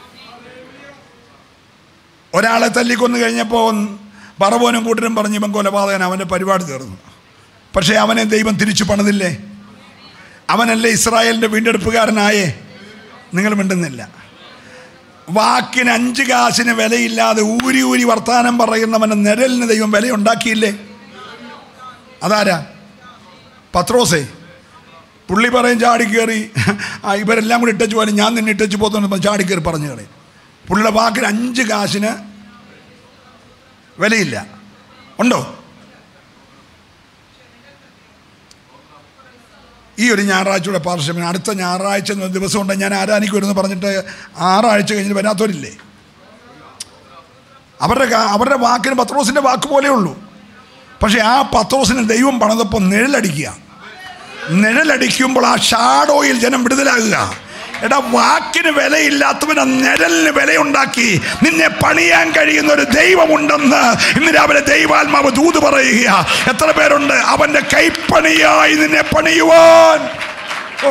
ഒരാളെ തല്ലിക്കൊന്നു കഴിഞ്ഞപ്പോൾ പറവോനും കൂട്ടരും പറഞ്ഞ് ഇവൻ കൊലപാതകൻ അവൻ്റെ പരിപാടി തീർന്നു പക്ഷേ അവനെ ദൈവം തിരിച്ചു പണിതില്ലേ അവനല്ലേ ഇസ്രായേലിൻ്റെ വീണ്ടെടുപ്പുകാരനായേ നിങ്ങൾ മിണ്ടുന്നില്ല വാക്കിന് അഞ്ച് കാശിന് വിലയില്ലാതെ ഊരി ഊരി വർത്താനം പറയുന്നവന് നിഴലിന് ദൈവം വിലയുണ്ടാക്കിയില്ലേ അതാരാ പത്രോസേ പുള്ളി പറയും ചാടി കയറി ആ ഇവരെല്ലാം കൂടി ഇട്ടച്ചു പോലും ഞാൻ നിന്നെ ഇട്ടച്ചു പോകുന്നു ചാടി കയറി പറഞ്ഞു കളയും പുള്ളിയുടെ വാക്കിന് അഞ്ച് കാശിന് വിലയില്ല ഉണ്ടോ ഈ ഒരു ഞായറാഴ്ചയുടെ പാർശ്വമിന് അടുത്ത ഞായറാഴ്ച എന്ന ദിവസം ഉണ്ട് ഞാൻ ആരാനിക്ക് വരുമെന്ന് പറഞ്ഞിട്ട് ആറാഴ്ച കഴിഞ്ഞിട്ട് വരാത്തവരില്ലേ അവരുടെ കാ- അവരുടെ വാക്കിന് പത്രോസിൻ്റെ വാക്ക് പോലെ ഉള്ളൂ പക്ഷേ ആ പത്രോസിന് ദൈവം പണിതപ്പോൾ നിഴലടിക്കുക നിഴലടിക്കുമ്പോൾ ആ ഷാഡോയിൽ ജനം വിടുതലാകുക എടാ വാക്കിന് വിലയില്ലാത്തവൻ ആ നിഴലിന് വിലയുണ്ടാക്കി നിന്നെ പണിയാൻ കഴിയുന്ന ഒരു ദൈവമുണ്ടെന്ന് ഇന്ന് രാവിലെ ദൈവാത്മാവ് ദൂത് പറയുക എത്ര പേരുണ്ട് അവന്റെ കൈപ്പണിയായി നിന്നെ പണിയുവാൻ ഓ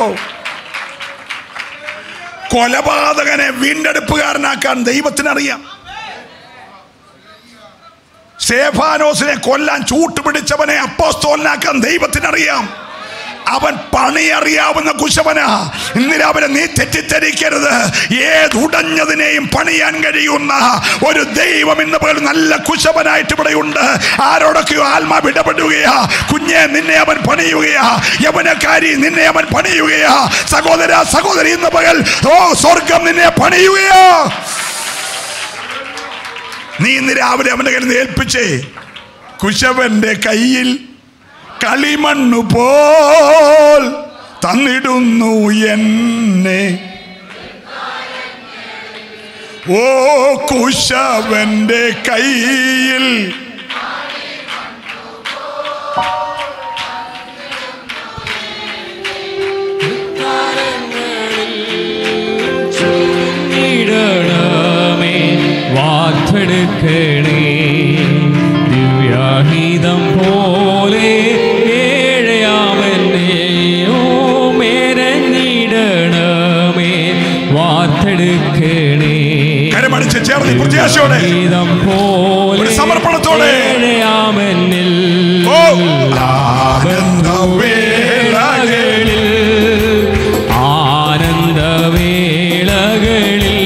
കൊലപാതകനെ വീണ്ടെടുപ്പുകാരനാക്കാൻ ദൈവത്തിനറിയാം സേഫാനോസിനെ കൊല്ലാൻ ചൂട്ടുപിടിച്ചവനെ അപ്പോസ്തോലനാക്കാൻ ദൈവത്തിനറിയാം അവൻ പണിയറിയാവുന്ന കുശവനാ ഇന്ന് രാവിലെ നീ തെറ്റിദ്ധരിക്കരുത് ഏത് ഉടഞ്ഞതിനെയും പണിയാൻ കഴിയുന്ന ഒരു ദൈവം ഇന്ന് പോലെ നല്ല കുശവനായിട്ട് ഇവിടെയുണ്ട് ആരോടൊക്കെയോ ആത്മാവ് ഇടപെടുകയാ കുഞ്ഞെ നിന്നെ അവൻ പണിയുകയാ യവനക്കാരി നിന്നെ അവൻ പണിയുകയാ സഹോദര സഹോദരി ഇന്ന് പകൽ ഓ സ്വർഗം നിന്നെ പണിയുകയാ നീ ഇന്ന് രാവിലെ അവന്റെ കയ്യിൽ നിന്ന് ഏൽപ്പിച്ചേ കുശവന്റെ കയ്യിൽ കളിമണ്ണു പോൽ തന്നിടുന്നു എന്നെ ഓ കുശവന്റെ കയ്യിൽ ഇടണമേ വാർത്തെടുക്കണേ ദിവ്യാഹീതം പോലെ ഏഴയാമെന്നെയോ മേരഞ്ഞിടണമേ വാർത്തെടുക്കണേ കരമടിച്ച് ചേർന്ന് പ്രത്യാശയോടെ ഗീതം പോലെ ഒരു സമർപ്പണത്തോടെ. ഏഴയാമെന്നിൽ ഓ ആനന്ദവേളകളിൽ ആനന്ദവേളകളിൽ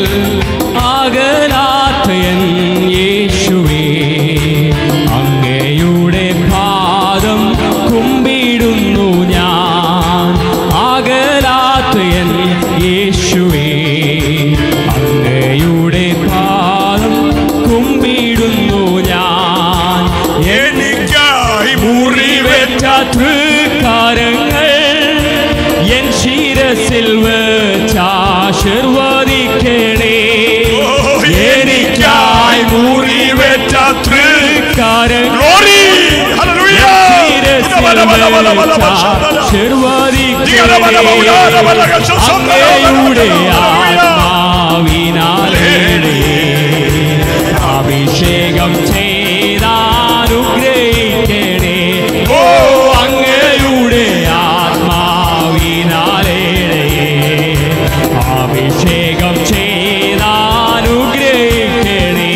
ആകലാത്തയൻ യേശുവേ അങ്ങയുടെ പാദം കുമ്പിടുന്നു ഞാൻ ആകലാത്തയൻ യേശുവേ അങ്ങയുടെ പാദം കുമ്പിടുന്നു ഞാൻ എനിക്കായി മുറിവേറ്റ തൃക്കാരങ്ങൾ എൻ ശിരസിൽ വെച്ചാശീർവദിക്കണേ എനിക്കായി മുറിവേറ്റ തൃക്കാരങ്ങൾ Glory! Hallelujah! ശിരസിൽ വെച്ചാശീർവദിക്കണേ അങ്ങയുടെ ആത്മാവിനാലേ അഭിഷേകം ചെയ്താനുഗ്രഹിക്കണേ ഓ അങ്ങയുടെ ആത്മാവിനാലേ അഭിഷേകം ചെയ്താനുഗ്രഹിക്കണേ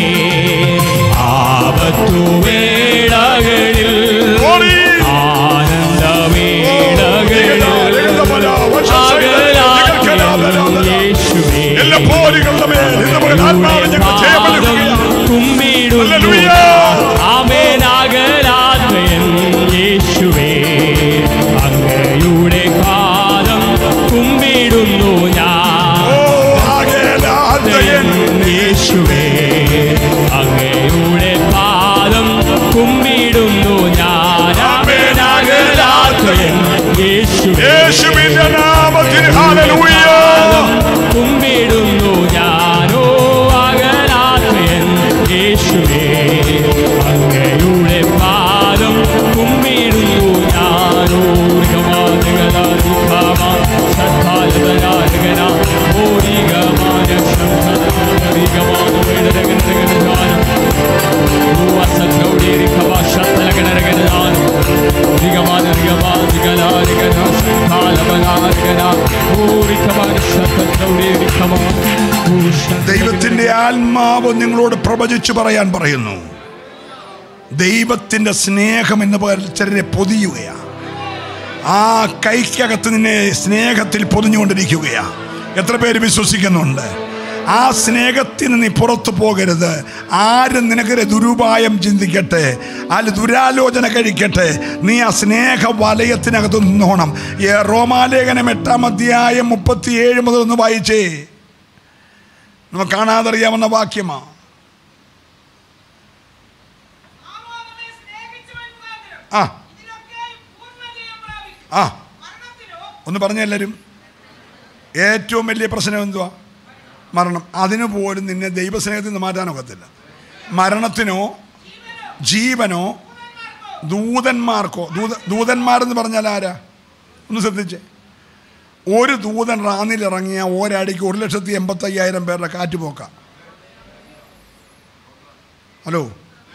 ആപത്തു വേളകളിൽ Glory! ആനന്ദവേളകളിൽ അകലാത്ത യേശുവേ എല്ലാ പോരുകളുടെ മേൽ ഇന്ന് പകൽ ആത്മാവ് ഞങ്ങൾ കുമ്പിടുന്നു ഹല്ലേലൂയ. ആമേനാകരാത്മയൻ യേശുവേ അങ്ങയുടെ പാദം കുമ്പിടുന്നു ഞാൻ ഓ ആകേലാതയൻ യേശുവേ അങ്ങയുടെ പാദം കുമ്പിടുന്നു ഞാൻ ആമേനാകരാത്മയൻ യേശുവേ യേശുവിന്റെ നാമത്തിൽ ഹല്ലേലൂയ കുമ്പിടുന്നു ഞാനോ അകലാത്മയൻ യേശുവേ അങ്ങയുടെ പാദം കുമ്പിടുന്നു ഞാനോ ദൈവത്തിന്റെ ആത്മാവ് നിങ്ങളോട് പ്രവചിച്ചു പറയാൻ പറയുന്നു ദൈവത്തിന്റെ സ്നേഹം എന്ന് ചിലരെ പൊതിയുകയാ ആ കൈക്കകത്ത് നിന്നെ സ്നേഹത്തിൽ പൊതിഞ്ഞുകൊണ്ടിരിക്കുകയാ എത്ര പേര് വിശ്വസിക്കുന്നുണ്ട് ആ സ്നേഹത്തിന് നീ പുറത്തു പോകരുത് ആരും നിനക്കെതിരെ ദുരുപായം ചിന്തിക്കട്ടെ അല്ല ദുരാലോചന കഴിക്കട്ടെ നീ ആ സ്നേഹ വലയത്തിനകത്ത് നിന്നോണം ഈ റോമാലേഖനം എട്ടാം അധ്യായം മുപ്പത്തിയേഴ് മുതൽ ഒന്ന് വായിച്ചേ നമുക്ക് കാണാതറിയാവുന്ന വാക്യമാ ആമോ നമ്മെ സ്നേഹിച്ചവൻ മുഖാന്തരം ആ ഇതിലൊക്കെയും പൂർണ്ണജയം പ്രാപിക്കും. ആ മരണത്തിലോ ഒന്ന് പറഞ്ഞ എല്ലാവരും ഏറ്റവും വലിയ പ്രശ്നം എന്തുവാ മരണം അതിനു പോലും നിന്നെ ദൈവസ്നേഹത്തിൽ നിന്ന് മാറ്റാനൊക്കത്തില്ല മരണത്തിനോ ജീവനോ ദൂതന്മാർക്കോ ദൂത ദൂതന്മാരെന്ന് പറഞ്ഞാൽ ആരാ ഒന്ന് ശ്രദ്ധിച്ചേ ഒരു ദൂതൻ റാന്നിൽ ഇറങ്ങിയ ഒരടിക്ക് ഒരു ലക്ഷത്തി എൺപത്തയ്യായിരം പേരുടെ കാറ്റ് പോക്കാം ഹലോ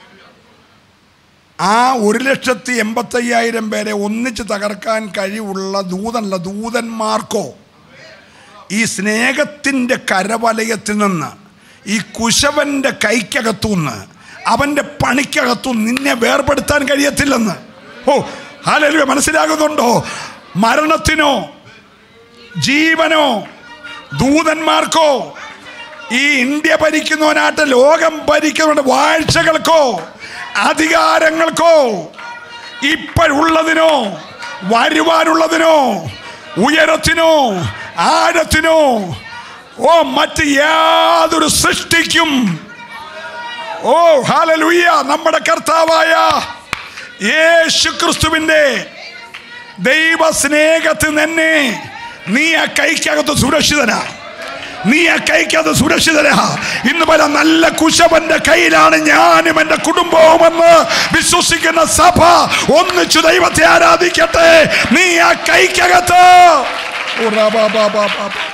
ആ ഒരു ലക്ഷത്തി എൺപത്തയ്യായിരം പേരെ ഒന്നിച്ച് തകർക്കാൻ കഴിവുള്ള ദൂതനല്ല ദൂതന്മാർക്കോ ഈ സ്നേഹത്തിൻ്റെ കരവലയത്തിൽ നിന്ന് ഈ കുശവന്റെ കൈക്കകത്തുനിന്ന് അവൻ്റെ പണിക്കകത്തുനിന്ന് നിന്നെ വേർപെടുത്താൻ കഴിയത്തില്ലെന്ന് ഓ ഹാലലുവ മനസ്സിലാകുന്നുണ്ടോ മരണത്തിനോ ജീവനോ ദൂതന്മാർക്കോ ഈ ഇന്ത്യ ഭരിക്കുന്നവനായിട്ട് ലോകം ഭരിക്കുന്നവന്റെ വാഴ്ചകൾക്കോ അധികാരങ്ങൾക്കോ ഇപ്പോഴുള്ളതിനോ വരുവാനുള്ളതിനോ ഉയരത്തിനോ ആഴത്തിനോ ഓ മറ്റ് യാതൊരു സൃഷ്ടിക്കും ഓ ഹാലലുയ്യ നമ്മുടെ കർത്താവായ യേശു ക്രിസ്തുവിൻ്റെ ദൈവ സ്നേഹത്തിൽ തന്നെ നീ ആ കൈക്കകത്ത് സുരക്ഷിതനാ നീ ആ കൈക്കകത്ത് സുരക്ഷിതനാ ഇന്ന് പല നല്ല കുശവന്റെ കയ്യിലാണ് ഞാനും എൻ്റെ കുടുംബവുമെന്ന് വിശ്വസിക്കുന്ന സഭ ഒന്നിച്ചു ദൈവത്തെ ആരാധിക്കട്ടെ നീ ആ കൈക്കകത്ത് ഓ, റാ, ബാ, ബാ, ബാ, ബാ, ബാ.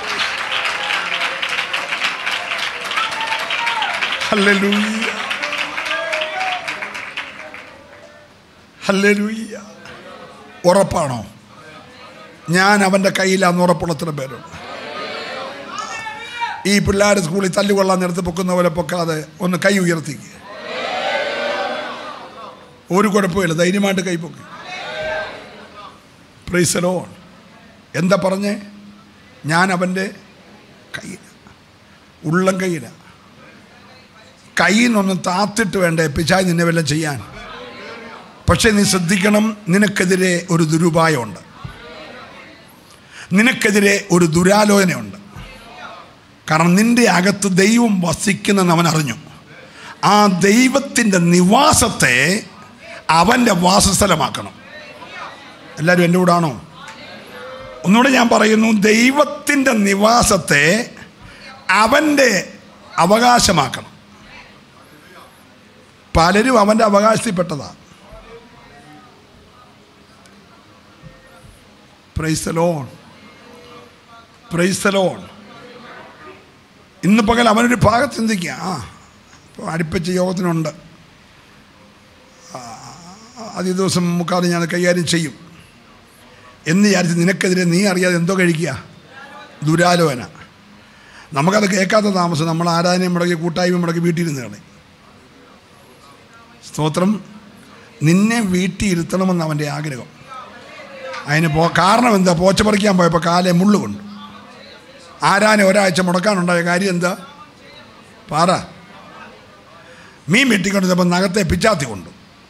ഹല്ലേലൂയ ഹല്ലേലൂയ ഉറപ്പാണോ ഞാൻ അവൻ്റെ കയ്യിലാന്ന് ഉറപ്പുള്ള എത്ര പേരുണ്ട് ഈ പിള്ളേർ സ്കൂളിൽ തല്ലുകൊള്ളാൻ നേരത്ത് പൊക്കുന്ന പോലെ പൊക്കാതെ ഒന്ന് കൈ ഉയർത്തിക്ക് ഒരു കുഴപ്പമില്ല ധൈര്യമായിട്ട് കൈ പൊക്കി പ്രൈസലോ എന്താ പറഞ്ഞേ ഞാൻ അവൻ്റെ കയ്യിൽ ഉള്ളം കയ്യില കയ്യിൽ നിന്നൊന്ന് താത്തിട്ട് വേണ്ടേ പിച്ചായി നിന്നെ വല്ലതും ചെയ്യാൻ പക്ഷേ നീ ശ്രദ്ധിക്കണം നിനക്കെതിരെ ഒരു ദുരുപായമുണ്ട് നിനക്കെതിരെ ഒരു ദുരാലോചനയുണ്ട് കാരണം നിന്റെ അകത്ത് ദൈവം വസിക്കുന്നെന്ന് അവൻ അറിഞ്ഞു ആ ദൈവത്തിൻ്റെ നിവാസത്തെ അവൻ്റെ വാസസ്ഥലമാക്കണം എല്ലാവരും എൻ്റെ കൂടാണോ ഒന്നുകൂടെ ഞാൻ പറയുന്നു ദൈവത്തിൻ്റെ നിവാസത്തെ അവൻ്റെ അവകാശമാക്കണം പലരും അവൻ്റെ അവകാശത്തിൽപ്പെട്ടതാണ് പ്രൈസലോൺ പ്രൈസലോൺ ഇന്ന് പകൽ അവനൊരു ഭാഗത്ത് ചിന്തിക്കുക ആ ഇപ്പോൾ അടുപ്പിച്ച യോഗത്തിനുണ്ട് ആ, ആദ്യ ദിവസം മുക്കാതെ ഞാൻ കൈകാര്യം ചെയ്യും എന്ന് വിചാരിച്ച് നിനക്കെതിരെ നീ അറിയാതെ എന്തോ കഴിക്കുക ദുരാലോചന നമുക്കത് കേൾക്കാത്ത താമസം നമ്മൾ ആരാധനയും മുടക്കി കൂട്ടായ്മ മുടക്കി വീട്ടിലിരുന്ന് കളി സ്തോത്രം നിന്നെ വീട്ടിൽ ഇരുത്തണമെന്ന് അവൻ്റെ ആഗ്രഹം അതിന് പോ കാരണം എന്താ പോച്ച പറിക്കാൻ പോയപ്പോൾ കാലെ മുള്ളു കൊണ്ട് ആരാനെ ഒരാഴ്ച മുടക്കാനുണ്ടായ കാര്യം എന്താ പാറ മീൻ വെട്ടിക്കൊണ്ടിരുന്നപ്പോൾ നഖത്തെ പിച്ചാത്തി കൊണ്ടു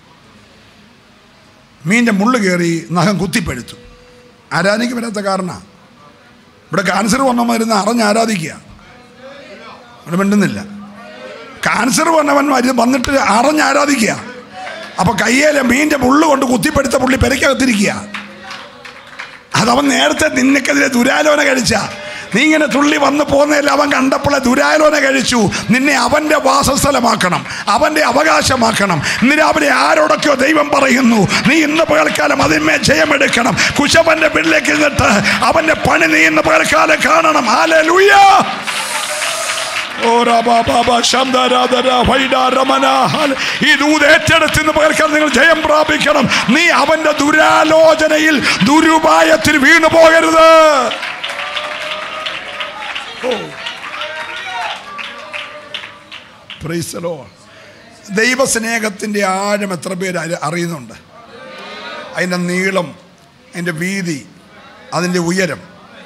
മീൻ്റെ മുള്ളു കയറി നഖം കുത്തിപ്പഴുത്തു ആരാധിക്ക് വരാത്ത കാരണം ഇവിടെ ക്യാൻസർ വന്ന മരുന്ന് അറിഞ്ഞ് ആരാധിക്കുക ഇവിടെ മിണ്ടുന്നില്ല ക്യാൻസർ വന്നവൻ മരുന്ന് വന്നിട്ട് അറിഞ്ഞ് ആരാധിക്കുക അപ്പൊ കയ്യേലെ മീൻ്റെ മുള്ളു കൊണ്ട് കുത്തിപ്പെടുത്ത പുള്ളി പെരക്കകത്തിരിക്കുക അതവൻ നേരത്തെ നിനക്കെതിരെ ദുരാലോചന കഴിച്ച നീ ഇങ്ങനെ തുള്ളി വന്ന് പോകുന്നതിൽ അവൻ കണ്ടപ്പോഴേ ദുരാലോചന കഴിച്ചു നിന്നെ അവൻ്റെ വാസസ്ഥലമാക്കണം അവൻ്റെ അവകാശമാക്കണം ഇന്ന് രാവിലെ ആരോടൊക്കെയോ ദൈവം പറയുന്നു നീ ഇന്ന് പകൽക്കാലം അതിന്മേൽ ജയമെടുക്കണം കുശവന്റെ വീട്ടിലേക്ക് നിന്നിട്ട് അവൻ്റെ പണി നീ ഇന്ന് പകൽക്കാലം കാണണം ആലേ ഓ രാബാ ബാബാ ശബ്ദരാധര ഭൈഡ രമന ഹാല- ഈ ദൂത് ഏറ്റെടുത്ത് ഇന്ന് പകൽക്കാലം നിങ്ങൾ ജയം പ്രാപിക്കണം നീ അവന്റെ ദുരാലോചനയിൽ ദുരുപായത്തിൽ വീണു പോകരുത് ഓ. Praise the Lord. ദൈവസ്നേഹത്തിൻ്റെ ആഴം എത്ര പേര് അറി- അറിയുന്നുണ്ട് അതിൻ്റെ നീളം അതിൻ്റെ വീതി അതിൻ്റെ ഉയരം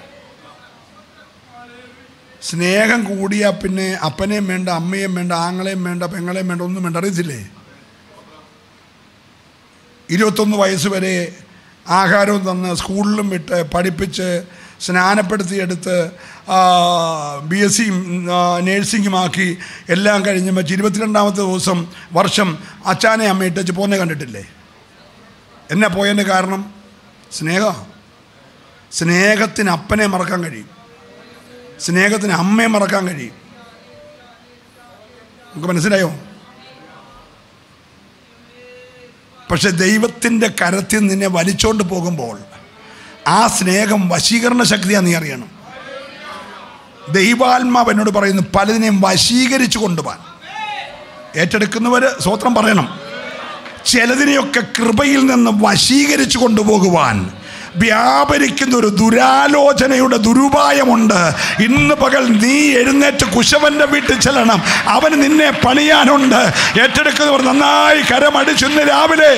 സ്നേഹം കൂടിയാൽ പിന്നെ അപ്പനെയും വേണ്ട അമ്മയും വേണ്ട ആങ്ങളെയും വേണ്ട പെങ്ങളെയും വേണ്ട ഒന്നും വേണ്ട അറിയത്തില്ലേ ഇരുപത്തൊന്ന് വയസ്സ് വരെ ആഹാരവും തന്ന് സ്കൂളിലും വിട്ട് പഠിപ്പിച്ച് സ്നാനപ്പെടുത്തിയെടുത്ത് ബി എസ് സിയും നേഴ്സിങ്ങുമാക്കി എല്ലാം കഴിഞ്ഞ് മറ്റ് ഇരുപത്തിരണ്ടാമത്തെ ദിവസം വർഷം അച്ചാനെ അമ്മ ഇട്ടച്ച് പോന്നെ കണ്ടിട്ടില്ലേ എന്നെ പോയതിൻ്റെ കാരണം സ്നേഹം സ്നേഹത്തിന് അപ്പനെ മറക്കാൻ കഴിയും സ്നേഹത്തിന് അമ്മയെ മറക്കാൻ കഴിയും നമുക്ക് മനസ്സിലായോ പക്ഷെ ദൈവത്തിൻ്റെ കരത്തിൽ നിന്നെ വലിച്ചോണ്ട് പോകുമ്പോൾ ആ സ്നേഹം വശീകരണ ശക്തിയാ നീ അറിയണം ദൈവാത്മാവ് എന്നോട് പറയുന്നു പലതിനെയും വശീകരിച്ചു കൊണ്ടുപോകാൻ ഏറ്റെടുക്കുന്നവർ സ്വത്രം പറയണം ചിലതിനെയൊക്കെ കൃപയിൽ നിന്ന് വശീകരിച്ചു കൊണ്ടുപോകുവാൻ വ്യാപരിക്കുന്ന ഒരു ദുരാലോചനയുടെ ദുരുപായമുണ്ട് ഇന്ന് പകൽ നീ എഴുന്നേറ്റ് കുശവന്റെ വീട്ടിൽ ചെല്ലണം അവന് നിന്നെ പണിയാനുണ്ട് ഏറ്റെടുക്കുന്നവർ നന്നായി കരമടിച്ചു ഇന്ന് രാവിലെ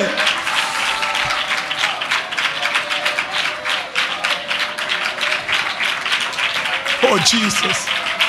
ഓ ജീസസ്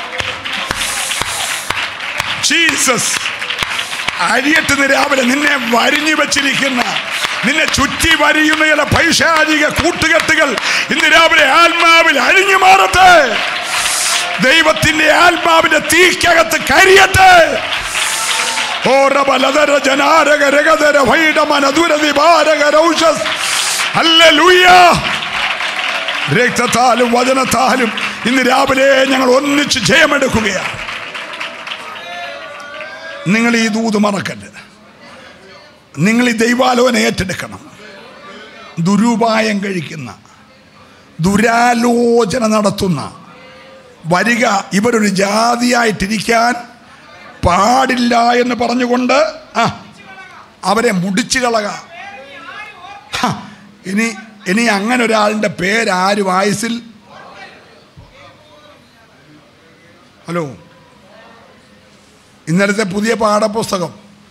ജീസസ് അരിയട്ടുന്ന രാവിലെ നിന്നെ വരിഞ്ഞു വെച്ചിരിക്കുന്ന നിന്നെ ചുറ്റി വരിയുന്ന ചില പൈശാചിക കൂട്ടുകെട്ടുകൾ ഇന്ന് രാവിലെ ആത്മാവിൽ അഴിഞ്ഞു മാറട്ടെ ദൈവത്തിന്റെ ആത്മാവിന്റെ തീക്കകത്ത് കരിയട്ടെ ഓ റബലധര ജനാരക രഗധര ഭൈഡമനധുരതി ഭാരക രൗഷസ് ഹല്ലേലൂയ രക്തത്താലും വചനത്താലും ഇന്ന് രാവിലെ ഞങ്ങൾ ഒന്നിച്ച് ജയമെടുക്കുകയാണ് നിങ്ങൾ ഈ ദൂത് മറക്കരുത് നിങ്ങൾ ഈ ദൈവാലോചന ഏറ്റെടുക്കണം ദുരുപായം കഴിക്കുന്ന ദുരാലോചന നടത്തുന്ന വരിക ഇവരൊരു ജാതിയായിട്ടിരിക്കാൻ പാടില്ല എന്ന് പറഞ്ഞുകൊണ്ട് ആ അവരെ മുടിച്ചു കളക ഹ, ഇനി ഇനി അങ്ങനെ ഒരാളുടെ പേരാര് വായസിൽ ഹലോ ഇന്നലത്തെ പുതിയ പാഠപുസ്തകം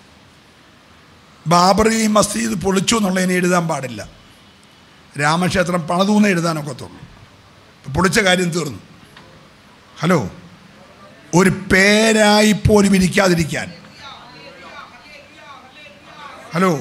ബാബറി മസ്ജിദ് പൊളിച്ചു എന്നുള്ളതിനെ എഴുതാൻ പാടില്ല രാമക്ഷേത്രം പണിതൂന്ന് എഴുതാനൊക്കത്തുള്ളൂ പൊളിച്ച കാര്യം തീർന്നു ഹലോ ഒരു പേരായി പോലും ഇരിക്കാതിരിക്കാൻ ഹലോ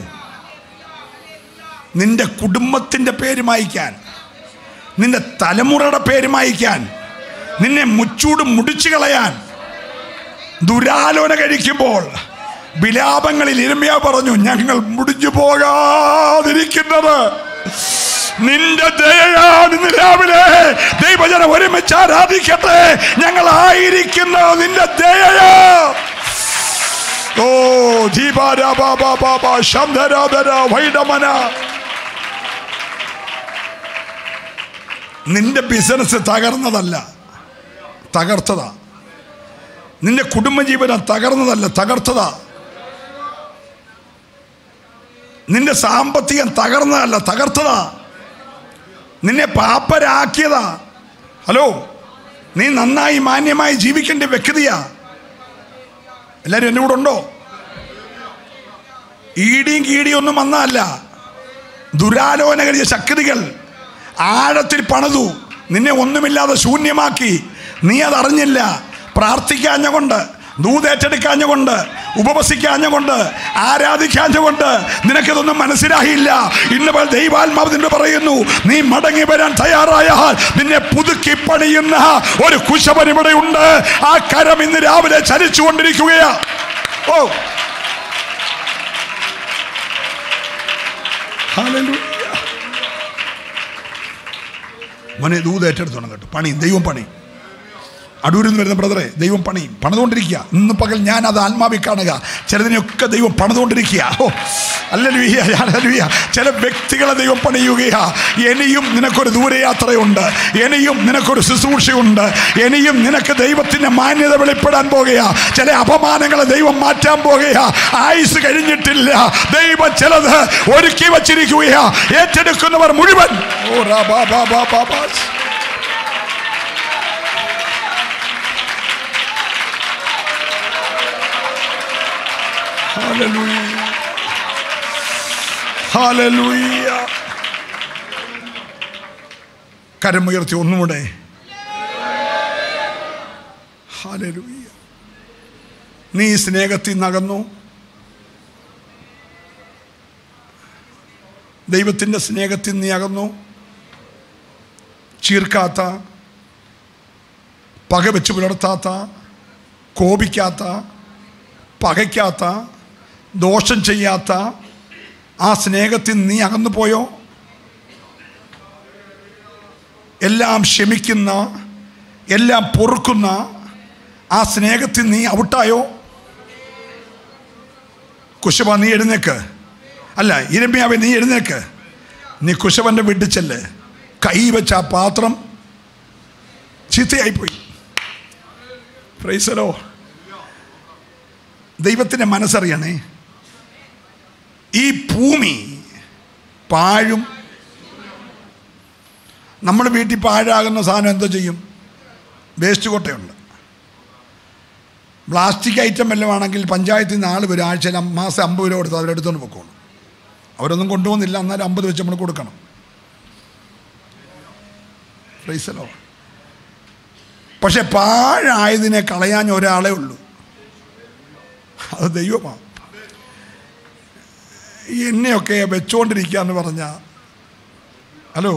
നിന്റെ കുടുംബത്തിൻ്റെ പേര് മായ്ക്കാൻ നിന്റെ തലമുറയുടെ പേര് മായ്ക്കാൻ നിന്നെ മുച്ചൂട് മുടിച്ചു കളയാൻ ദുരാലോചന കഴിക്കുമ്പോൾ വിലാപങ്ങളിൽ ഇരുമയ പറഞ്ഞു ഞങ്ങൾ മുടിഞ്ഞു പോകാതിരിക്കുന്നത് നിന്റെ ദയയാണ് ഇന്ന് രാവിലെ ദൈവജനം ഒരുമിച്ച് ആരാധിക്കട്ടെ ഞങ്ങൾ ആയിരിക്കുന്ന നിന്റെ ദയയാ ഓ ദീപാര ബാബ ബാബ ശബ്ദരാധര വൈഡമന നിന്റെ ബിസിനസ് തകർന്നതല്ല തകർത്തതാ നിന്റെ കുടുംബജീവനം തകർന്നതല്ല തകർത്തതാ നിന്റെ സാമ്പത്തികം തകർന്നതല്ല തകർത്തതാ നിന്നെ പാപ്പരാക്കിയതാ ഹലോ നീ നന്നായി മാന്യമായി ജീവിക്കേണ്ട വ്യക്തിയാ എല്ലാവരും എൻ്റെ കൂടെ ഉണ്ടോ ഈടിയും കീടിയും ഒന്നും വന്നതല്ല ദുരാലോചന കഴിച്ച ശക്തികൾ ആഴത്തിൽ പണിതു നിന്നെ ഒന്നുമില്ലാതെ ശൂന്യമാക്കി നീ അതറിഞ്ഞില്ല പ്രാർത്ഥിക്കാഞ്ഞ കൊണ്ട് ദൂതേറ്റെടുക്കാഞ്ഞുകൊണ്ട് ഉപവസിക്കാഞ്ഞുകൊണ്ട് ആരാധിക്കാഞ്ഞുകൊണ്ട് നിനക്കിതൊന്നും മനസ്സിലായില്ല ഇന്ന് പകൽ ദൈവാത്മാവ് നിന്നോട് പറയുന്നു നീ മടങ്ങി വരാൻ തയ്യാറായാൽ നിന്നെ പുതുക്കി പണിയുന്ന ഒരു കുശവൻ ഇവിടെ ഉണ്ട് ആ കരം ഇന്ന് രാവിലെ ചലിച്ചുകൊണ്ടിരിക്കുകയാ ഓ ഹല്ലേലൂയ. മോനെ ദൂത് ഏറ്റെടുത്തോണം കേട്ടോ പണി ദൈവം പണി അടൂരിൽ നിന്ന് വരുന്ന ബ്രദറെ ദൈവം പണി പണിതുകൊണ്ടിരിക്കുക ഇന്ന് പകൽ ഞാൻ അത് ആത്മാവിൽ കാണുക ചിലതിനെയൊക്കെ ദൈവം പണിതുകൊണ്ടിരിക്കുക ഓ അല്ലലുയ്യ അല്ലലുയ്യ ചില വ്യക്തികളെ ദൈവം പണിയുകയാ ഇനിയും നിനക്കൊരു ദൂരയാത്രയുണ്ട് ഇനിയും നിനക്കൊരു ശുശ്രൂഷയുണ്ട് ഇനിയും നിനക്ക് ദൈവത്തിന്റെ മാന്യത വെളിപ്പെടാൻ പോകുകയാ ചില അപമാനങ്ങളെ ദൈവം മാറ്റാൻ പോകുകയാ ആയുസ് കഴിഞ്ഞിട്ടില്ല ദൈവം ചിലത് ഒരുക്കി വച്ചിരിക്കുകയാ ഏറ്റെടുക്കുന്നവർ മുഴുവൻ ഓ റാ ബാ ബാ ബാ ബാ ബാ Hallelujah. Hallelujah. കരമുയർത്തി ഒന്നുകൂടെ ഹാലലൂയ നീ സ്നേഹത്തിൽ നകന്നു ദൈവത്തിൻ്റെ സ്നേഹത്തിൽ നീ അകന്നു ചീർക്കാത്ത പക വെച്ച് പുലർത്താത്ത കോപിക്കാത്ത പകയ്ക്കാത്ത ദോഷം ചെയ്യാത്ത ആ സ്നേഹത്തിൽ നീ അകന്നു പോയോ എല്ലാം ക്ഷമിക്കുന്ന എല്ലാം പൊറുക്കുന്ന ആ സ്നേഹത്തിൽ നീ ഔട്ടായോ കുശവ നീ എഴുന്നേക്ക് അല്ല ഇരമ്യാവെ നീ എഴുന്നേക്ക് നീ കുശവന്റെ വീട്ടിൽ ചെല്ല് കൈ വെച്ച ആ പാത്രം ചീത്തയായിപ്പോയി പ്രൈസലോ ദൈവത്തിൻ്റെ മനസ്സറിയണേ ഈ ഭൂമി പാഴും നമ്മുടെ വീട്ടിൽ പാഴാകുന്ന സാധനം എന്തോ ചെയ്യും വേസ്റ്റ് കൊട്ടയുണ്ട് പ്ലാസ്റ്റിക് ഐറ്റം വല്ലതും ആണെങ്കിൽ പഞ്ചായത്തിൽ നിന്ന് ആൾ വരും ആഴ്ചയിൽ അം- മാസം അമ്പത് രൂപ കൊടുത്ത് അവരെടുത്തോണ്ട് പൊക്കോളും അവരൊന്നും കൊണ്ടുപോകുന്നില്ല എന്നാലും അമ്പത് വെച്ച് നമ്മൾ കൊടുക്കണം പ്രൈസലോ പക്ഷെ പാഴായതിനെ കളയാൻ ഒരാളേ ഉള്ളൂ അത് ദൈവമാണ് എന്നെയൊക്കെ വെച്ചോണ്ടിരിക്കുക എന്ന് പറഞ്ഞ ഹലോ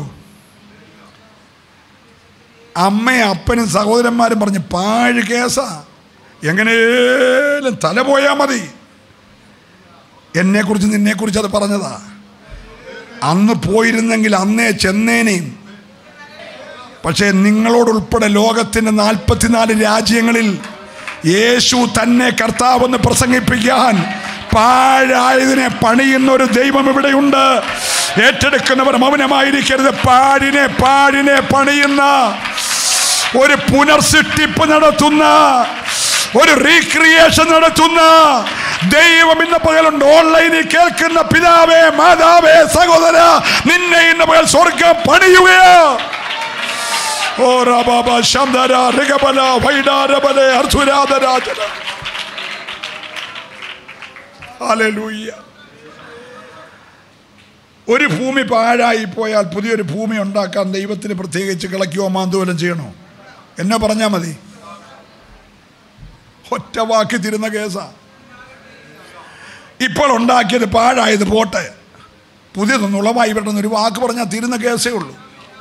അമ്മയും അപ്പനും സഹോദരന്മാരും പറഞ്ഞ് പാഴ് കേസാ എങ്ങനെയും തല പോയാൽ മതി എന്നെക്കുറിച്ച് നിന്നെക്കുറിച്ച് അത് പറഞ്ഞതാ അന്ന് പോയിരുന്നെങ്കിൽ അന്നേ ചെന്നേനെയും പക്ഷേ നിങ്ങളോടുൾപ്പെടെ ലോകത്തിൻ്റെ നാൽപ്പത്തിനാല് രാജ്യങ്ങളിൽ യേശു തന്നെ കർത്താവെന്ന് പ്രസംഗിപ്പിക്കാൻ പാഴായതിനെ പണിയുന്ന ഒരു ദൈവം ഇവിടെയുണ്ട് ഏറ്റെടുക്കുന്നവർ മൗനമായിരിക്കരുത് പാടിനെ പാടിനെ പണിയുന്ന ഒരു പുനർസൃഷ്ടിപ്പ് നടത്തുന്ന ഒരു റീക്രിയേഷൻ നടത്തുന്ന ദൈവം ഇന്ന് പകലുണ്ട് ഓൺലൈനിൽ കേൾക്കുന്ന പിതാവേ മാതാവേ സഹോദര നിന്നെ ഇന്ന് പകൽ സ്വർഗം പണിയുകയോ ഓ റബാബ ശാന്തര ഋഗബല വൈഡാരബല അർസുരാധരാജന ഹല്ലേലൂയ ഒരു ഭൂമി പാഴായി പോയാൽ പുതിയൊരു ഭൂമി ഉണ്ടാക്കാൻ ദൈവത്തിന് പ്രത്യേകിച്ച് കിളയ്ക്കുകയോ മാന്തോലം ചെയ്യണോ എന്നെ പറഞ്ഞാൽ മതി ഒറ്റ വാക്കി തിരുന്ന കേസാ ഇപ്പോൾ ഉണ്ടാക്കിയത് പാഴായത് പോട്ടെ പുതിയതൊന്നും ഉളവായി വരണമെന്ന് ഒരു വാക്ക് പറഞ്ഞാൽ തീരുന്ന കേസേ ഉള്ളൂ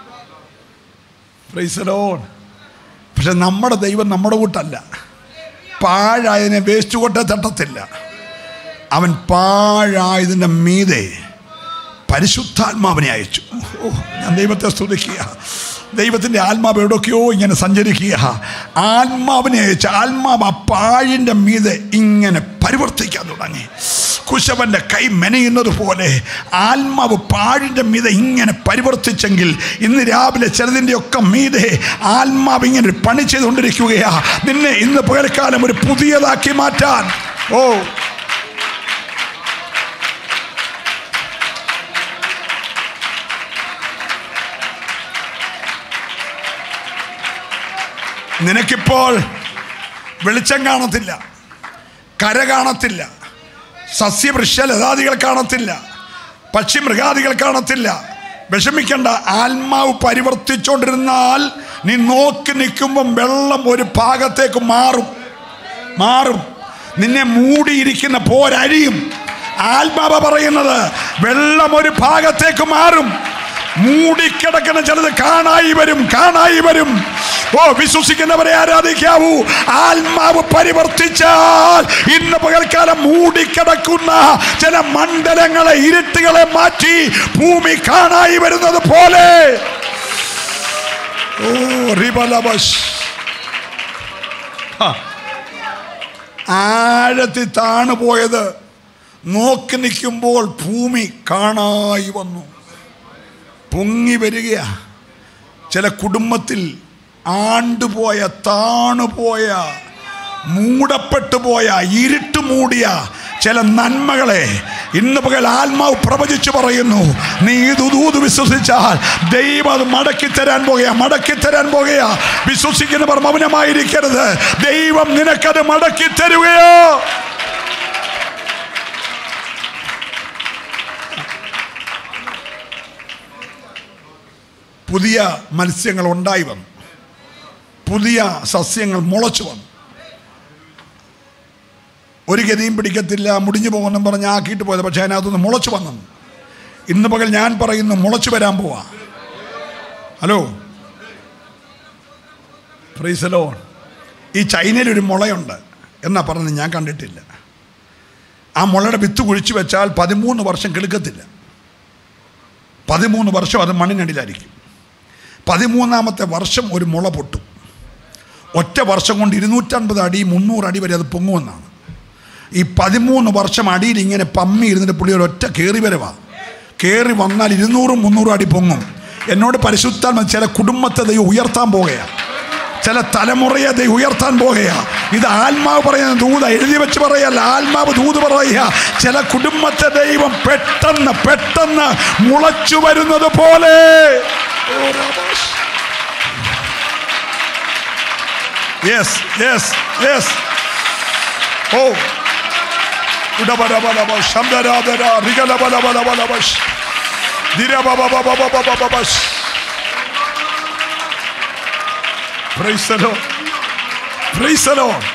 പ്രൈസലോൺ പക്ഷെ നമ്മുടെ ദൈവം നമ്മുടെ കൂട്ടല്ല പാഴായതിനെ വേസ്റ്റ് കൊട്ട തട്ടത്തില്ല അവൻ പാഴായതിൻ്റെ മീതെ പരിശുദ്ധാത്മാവിനെ അയച്ചു ഓ ഞാൻ ദൈവത്തെ സ്തുതിക്കുക ദൈവത്തിൻ്റെ ആത്മാവ് എവിടെയൊക്കെയോ ഇങ്ങനെ സഞ്ചരിക്കുക ആത്മാവിനെ അയച്ച ആത്മാവ് ആ പാഴിൻ്റെ മീതെ ഇങ്ങനെ പരിവർത്തിക്കാൻ തുടങ്ങി കുശവന്റെ കൈ മെനയുന്നത് പോലെ ആത്മാവ് പാഴിൻ്റെ മീതെ ഇങ്ങനെ പരിവർത്തിച്ചെങ്കിൽ ഇന്ന് രാവിലെ ചിലതിൻ്റെ ഒക്കെ മീതെ ആത്മാവ് ഇങ്ങനെ ഒരു പണി ചെയ്തുകൊണ്ടിരിക്കുകയാ നിന്നെ ഇന്ന് പകൽക്കാലം ഒരു പുതിയതാക്കി മാറ്റാൻ ഓ നിനക്കിപ്പോൾ വെളിച്ചം കാണത്തില്ല കര കാണത്തില്ല സസ്യവൃക്ഷ ലതാദികൾ കാണത്തില്ല പക്ഷി മൃഗാദികൾ കാണത്തില്ല വിഷമിക്കണ്ട ആത്മാവ് പരിവർത്തിച്ചുകൊണ്ടിരുന്നാൽ നീ നോക്കി നിൽക്കുമ്പം വെള്ളം ഒരു ഭാഗത്തേക്ക് മാറും മാറും നിന്നെ മൂടിയിരിക്കുന്ന പോരഴിയും ആത്മാവ പറയുന്നത് വെള്ളം ഒരു ഭാഗത്തേക്ക് മാറും മൂടിക്കിടക്കുന്ന ചിലത് കാണായി വരും കാണായി വരും ഓ വിശ്വസിക്കുന്നവരെ ആരാധിക്കാവൂ ആത്മാവ് പരിവർത്തിച്ചാൽ ഇന്ന് പകൽക്കാലം മൂടിക്കിടക്കുന്ന ചില മണ്ഡലങ്ങളെ ഇരുട്ടുകളെ മാറ്റി ഭൂമി കാണായി വരുന്നത് പോലെ ഓ റിബലബസ് ആഴത്തിൽ താണു പോയത് നോക്കി നിൽക്കുമ്പോൾ ഭൂമി കാണായി വന്നു പൊങ്ങി വരികയാ ചില കുടുംബത്തിൽ ആണ്ടുപോയ താണുപോയ മൂടപ്പെട്ടു പോയ ഇരുട്ട് മൂടിയ ചില നന്മകളെ ഇന്ന് പകൽ ആത്മാവ് പ്രവചിച്ചു പറയുന്നു നീ ഇത് ദൂത് വിശ്വസിച്ചാൽ ദൈവം അത് മടക്കി തരാൻ പോകുക മടക്കി തരാൻ പോകുക വിശ്വസിക്കുന്നവർ മൗനമായിരിക്കരുത് ദൈവം നിനക്കത് മടക്കി തരുകയോ പുതിയ മത്സ്യങ്ങൾ ഉണ്ടായി വന്നു പുതിയ സസ്യങ്ങൾ മുളച്ചു വന്നു ഒരു ഗതിയും പിടിക്കത്തില്ല മുടിഞ്ഞു പോകുമെന്നും പറഞ്ഞ് ആക്കിയിട്ട് പോയത് പക്ഷേ അതിനകത്തുനിന്ന് മുളച്ചു വന്നു ഇന്ന് പകൽ ഞാൻ പറയുന്നു മുളച്ചു വരാൻ പോവാ ഹലോ ഫ്രീസലോ ഈ ചൈനയിൽ ഒരു മുളയുണ്ട് എന്നാ പറഞ്ഞത് ഞാൻ കണ്ടിട്ടില്ല ആ മുളയുടെ വിത്ത് കുഴിച്ചു വെച്ചാൽ പതിമൂന്ന് വർഷം കിളുക്കത്തില്ല പതിമൂന്ന് വർഷം അത് മണ്ണിനടിയിലായിരിക്കും പതിമൂന്നാമത്തെ വർഷം ഒരു മുള പൊട്ടും ഒറ്റ വർഷം കൊണ്ട് ഇരുന്നൂറ്റൻപത് അടി മുന്നൂറ് അടി വരെ അത് പൊങ്ങുമെന്നാണ് ഈ പതിമൂന്ന് വർഷം അടിയിൽ ഇങ്ങനെ പമ്മി ഇരുന്നിട്ട് പുള്ളി ഒരു ഒറ്റ കയറി വരവാ കയറി വന്നാൽ ഇരുന്നൂറും മുന്നൂറും അടി പൊങ്ങും എന്നോട് പരിശുദ്ധാത്മ ചില കുടുംബത്തെ ദൈവം ഉയർത്താൻ പോകുകയാണ് ചില തലമുറയെ ദൈവം ഉയർത്താൻ പോകുകയാ ഇത് ആത്മാവ് പറയുന്ന ദൂത എഴുതി വെച്ച് പറയല്ല ആത്മാവ് ദൂത് പറയുക ചില കുടുംബത്തെ ദൈവം പെട്ടെന്ന് പെട്ടെന്ന് മുളച്ചു വരുന്നത് പോലെ യെസ് യെസ് യെസ് ഓ ഉടബലബലബ ശബ്ദരാധര റിഗലബലബലബലബശ് ദിരബബബബബബബബശ് Praise the Lord. Praise the Lord.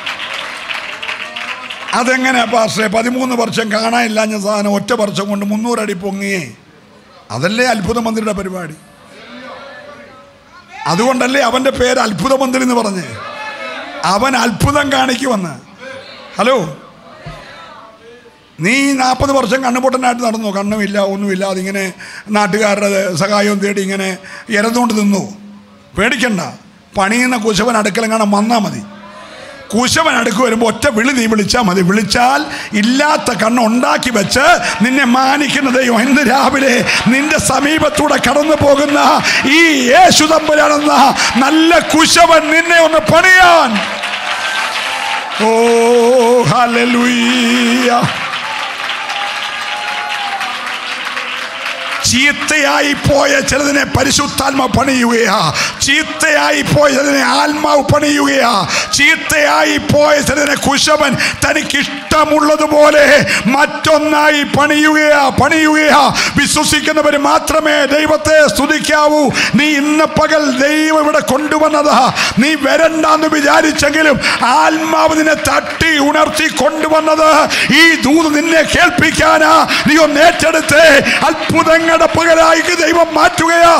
അതെങ്ങനെ പാസ്റ്റേ പതിമൂന്ന് വർഷം കാണാനില്ലാഞ്ഞ സാധനം ഒറ്റ വർഷം കൊണ്ട് മുന്നൂറടി പൊങ്ങിയേ അതല്ലേ അത്ഭുത മന്ത്രിയുടെ പരിപാടി അതുകൊണ്ടല്ലേ അവന്റെ പേര് അത്ഭുത മന്ത്രി എന്ന് പറഞ്ഞ് അവൻ അത്ഭുതം കാണിക്കുമെന്ന് ഹലോ നീ നാൽപ്പത് വർഷം കണ്ണുപൊട്ടനായിട്ട് നടന്നു കണ്ണുമില്ല ഒന്നുമില്ല അതിങ്ങനെ നാട്ടുകാരുടെ സഹായവും തേടി ഇങ്ങനെ ഇരന്നുകൊണ്ട് നിന്നു പേടിക്കണ്ട പണിയുന്ന കുശവൻ അടുക്കലെങ്ങാനും വന്നാൽ മതി കുശവൻ അടുക്ക് വരുമ്പോൾ ഒറ്റ വിളി നീ വിളിച്ചാൽ മതി വിളിച്ചാൽ ഇല്ലാത്ത കണ്ണ് ഉണ്ടാക്കി വെച്ച് നിന്നെ മാനിക്കുന്ന ദൈവം ഇന്ന് രാവിലെ നിന്റെ സമീപത്തൂടെ കടന്നു പോകുന്ന ഈ യേശു തമ്പുരാനെന്ന നല്ല കുശവൻ നിന്നെ ഒന്ന് പണിയാൻ ഓ ഹല്ലേലൂയ ചീത്തയായി പോയ ചിലതിനെ പരിശുദ്ധാത്മ പണിയുകയാ ചീത്തയായി പോയ ചിലതിനെ ആത്മാവ് പണിയുകയാ ചീത്തയായി പോയ ചിലതിനെ കുശവൻ തനിക്ക് ഇഷ്ടമുള്ളതുപോലെ മറ്റൊന്നായി പണിയുകയാ പണിയുകയാ വിശ്വസിക്കുന്നവർ മാത്രമേ ദൈവത്തെ സ്തുതിക്കാവൂ നീ ഇന്ന് പകൽ ദൈവം ഇവിടെ കൊണ്ടുവന്നതാ നീ വരണ്ടെന്ന് വിചാരിച്ചെങ്കിലും ആത്മാവ് നിന്നെ തട്ടി ഉണർത്തി കൊണ്ടുവന്നത് ഈ ദൂത് നിന്നെ കേൾപ്പിക്കാനാ നീ ഒന്ന് ഏറ്റെടുത്ത് അത്ഭുതങ്ങളുടെ പകലായി ദൈവം മാറ്റുകയാ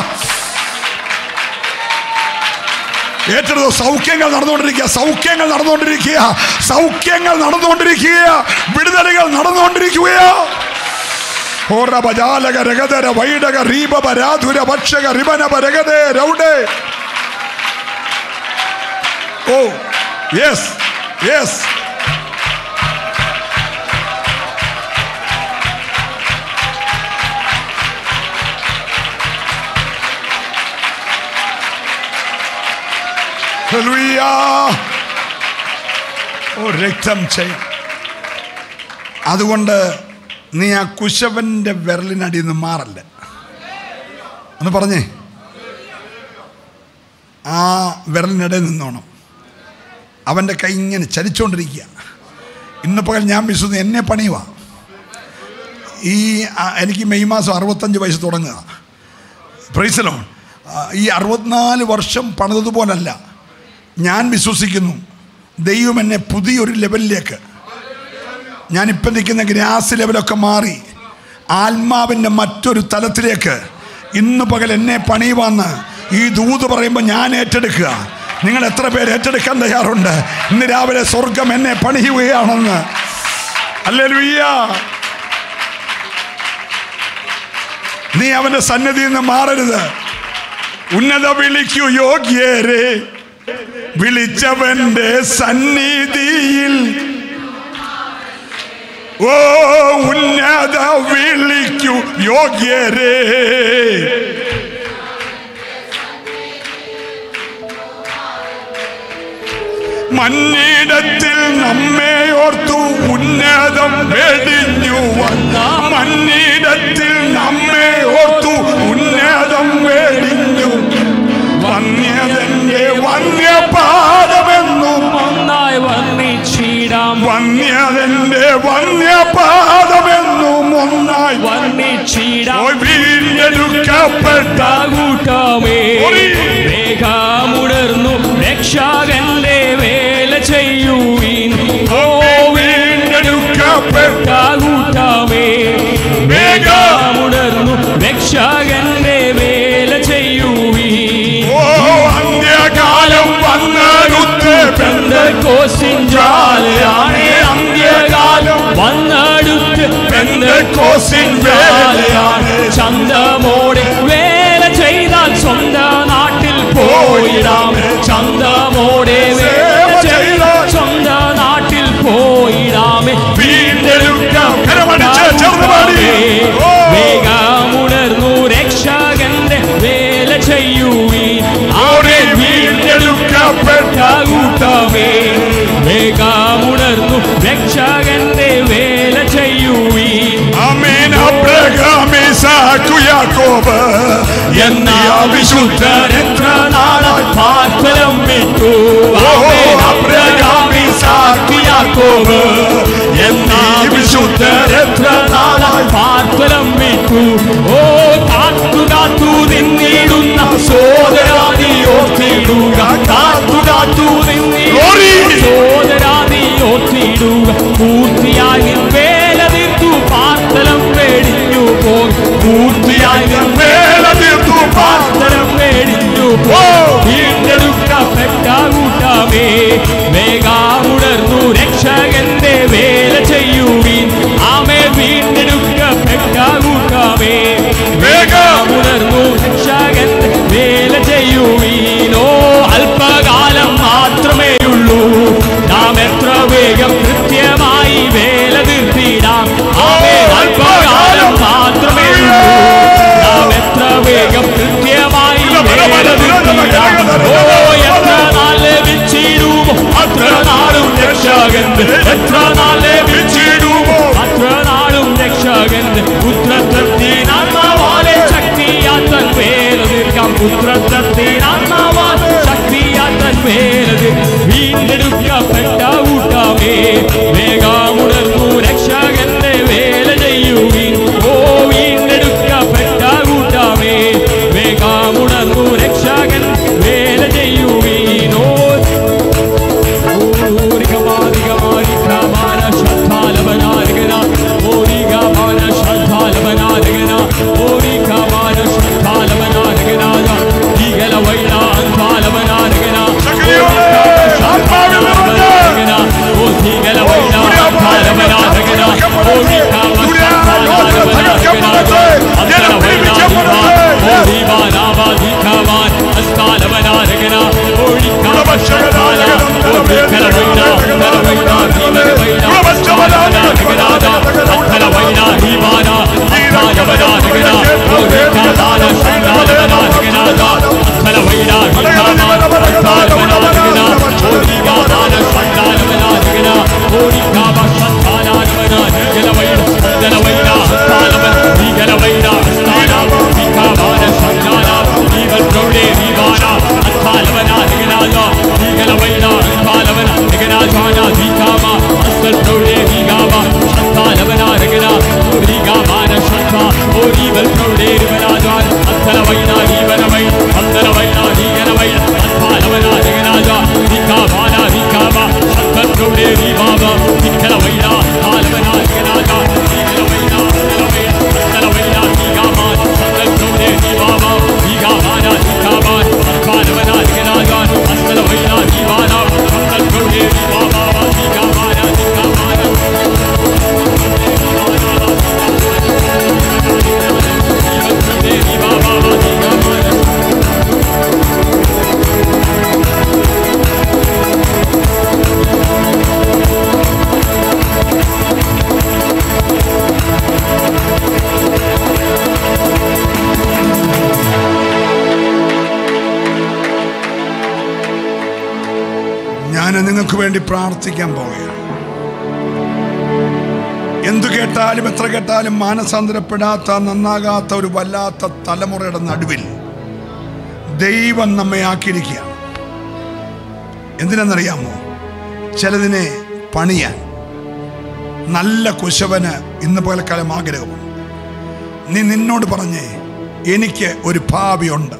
ഏറ്റെടുത്തു സൗഖ്യങ്ങൾ നടന്നുകൊണ്ടിരിക്കുക സൗഖ്യങ്ങൾ നടന്നുകൊണ്ടിരിക്കുക സൗഖ്യങ്ങൾ നടന്നുകൊണ്ടിരിക്കുക വിടുതലുകൾ നടന്നുകൊണ്ടിരിക്കുകയാ ഓറബജാലക രഗതര വൈഡക റീബബ രാധുര ഭക്ഷക റിബനബ രഗതേ രൗഡേ ഓ യെസ് യെസ് ഹല്ലേലൂയ. ഓ രക്തം ചെയ്യും അതുകൊണ്ട് നീ ആ കുശവന്റെ വിരലിനടിയിൽ നിന്ന് മാറല്ല ഒന്ന് പറഞ്ഞേ ആ വിരലിനിടയിൽ നിന്നോണം അവൻ്റെ കൈ ഇങ്ങനെ ചലിച്ചുകൊണ്ടിരിക്കുക ഇന്ന് പകൽ ഞാൻ വിശ്വസിക്കുന്നു എന്നെ പണിയുക ഈ ആ, എനിക്ക് മെയ് മാസം അറുപത്തഞ്ച് വയസ്സ് തുടങ്ങുക പ്രൈസലോ ഈ അറുപത്തിനാല് വർഷം പണിതതുപോലല്ല ഞാൻ വിശ്വസിക്കുന്നു ദൈവം എന്നെ പുതിയൊരു ലെവലിലേക്ക് ഞാനിപ്പം നിൽക്കുന്ന ഗ്രാസ് ലെവലൊക്കെ മാറി ആത്മാവിൻ്റെ മറ്റൊരു തലത്തിലേക്ക് ഇന്ന് പകൽ എന്നെ പണിയുവാന്ന് ഈ ദൂത് പറയുമ്പോൾ ഞാൻ ഏറ്റെടുക്കുക നിങ്ങൾ എത്ര പേര് ഏറ്റെടുക്കാൻ തയ്യാറുണ്ട് ഇന്ന് രാവിലെ സ്വർഗം എന്നെ പണിയുകയാണെന്ന് അല്ലേ നീ അവന്റെ സന്നിധിയിൽ നിന്ന് മാറരുത് ഉന്നത വിളിക്കൂ യോഗ്യരെ വിളിച്ചവന്റെ സന്നിധിയിൽ ഓ ഉന്നത വിളിക്കൂ യോഗ്യരെ മണ്ണിടത്തിൽ നമ്മെ ഓർത്തു ഉന്നതം വെടിഞ്ഞു വന്ന മണ്ണിടത്തിൽ നമ്മെ ഓർത്തു ഉന്നതം വെടിഞ്ഞു വന്യതന്റെ വന്യപാദമെന്നും ഒന്നായി വർണ്ണിച്ചിടാം വന്യതന്റെ വന്യപാദമെന്നും ഒന്നായി വർണ്ണിച്ചിടാം പോയി വീണ്ടെടുക്കപ്പെട്ട കൂട്ടമേ ഓടി. വേഗമുണർന്നു രക്ഷകന്റെ വേല ചെയ്യുവീൻ ഓ വീണ്ടെടുക്കപ്പെട്ട കൂട്ടമേ വേഗമുണർന്നു രക്ഷകന്റെ വേല ചെയ്യുവീൻ ഓ അന്ത്യകാലം വന്നടുത്ത് പെന്തക്കോസിൻജാലയാണ് അന്ത്യകാലം വന്നടുത്ത് പെന്തക്കോസിൻജാലയാണ് ചന്തമോടെ വേല ചെയ്താൽ സ്വന്തം നാട്ടിൽ പോയിടാം ചന്തമോടെ വേല ചെയ്താൽ സ്വന്തം നാട്ടിൽ പോയിടാമേ വീണ്ടെടുക്കാം കരമടിച്ച് ചേർന്ന് പാടി ഓ. വേഗമുണർന്നു രക്ഷകന്റെ വേല ചെയ്യുവീൻ ഓടി വീണ്ടെടുക്കപ്പെട്ട കൂട്ടമേ വേഗമുണർന്നു രക്ഷകന്റെ വേല ചെയ്യുവീൻ ആമേൻ അബ്രഹാം ഇസാക്കു യാക്കോബ് എന്നാ വിശുദ്ധരെത്ര നാളായി പാർപ്പലം വിട്ടു ആമേൻ അബ്രഹാം ഇസാക്ക് യാക്കോബ് എന്നാ വിശുദ്ധരെത്ര നാളായി പാർപ്പലം വിട്ടു ഓ കാത്തു കാത്തു നിന്നിടുന്ന സോദരാതി ഓർത്തിടുക കാത്തു കാത്തു Glory! നിന്നിടുന്ന സോദരാതി ഓർത്തിടുക പൂർത്തിയായി നിൻ വേല തീർത്തു പാർത്തലം പേടിഞ്ഞു പോ പൂർത്തിയായി നിൻ വേല തീർത്തു പാർത്തലം പേടിഞ്ഞു പോ വീണ്ടെടുക്കപ്പെട്ട കൂട്ടമേ വേഗമുണർന്നു രക്ഷകന്റെ വേല ചെയ്യുവീൻ ആമേ വീണ്ടെടുക്കപ്പെട്ട കൂട്ടമേ വേഗമുണർന്നു രക്ഷകന്റെ വേല ചെയ്യുവീനോ അല്പകാലം മാത്രമേ ഉള്ളൂ നാം എത്ര വേഗം കൃത്യമായി വേല തീർത്തിടാം ആമേ അല്പകാലം മാത്രമേ ഉള്ളൂ നാം എത്ര വേഗം കൃത്യമായി വേല തീർത്തിടാം ഓ എത്ര നാൾ ലഭിച്ചിടുമോ അത്ര നാളും രക്ഷകന്റെ എത്ര നാൾ ലഭിച്ചിടുമോ അത്ര നാളും രക്ഷകന്റെ പുത്രത്വത്തിനാത്മാവാലെ ശക്തിയാത്തൻ വേല തീർക്കാം പുത്രത്വത്തിനാത്മാവാൽ ശക്തിയാത്തൻ വേല തീർ- വീണ്ടെടുക്കപ്പെട്ട കൂട്ടമേ വേഗമുണർന്നു രക്ഷകന്റെ വേല ചെയ്യുവീൻ ഓ വീണ്ടെടുക്കപ്പെട്ട കൂട്ടമേ വേഗമുണർന്നു രക്ഷകൻ വേല ചെയ്യുവീനോ ഞാൻ നിങ്ങൾക്ക് വേണ്ടി പ്രാർത്ഥിക്കാൻ പോവുകയാണ് എന്തു കേട്ടാലും എത്ര കേട്ടാലും മാനസാന്തരപ്പെടാത്ത നന്നാകാത്ത ഒരു വല്ലാത്ത തലമുറയുടെ നടുവിൽ ദൈവം നമ്മെ ആക്കിയിരിക്കുകയാണ് എന്തിനെന്നറിയാമോ ചിലതിനെ പണിയാൻ നല്ല കുശവന് ഇന്ന് പകൽക്കാലം ആഗ്രഹമുണ്ട് നീ നിന്നോട് പറഞ്ഞേ എനിക്ക് ഒരു ഭാവിയുണ്ട്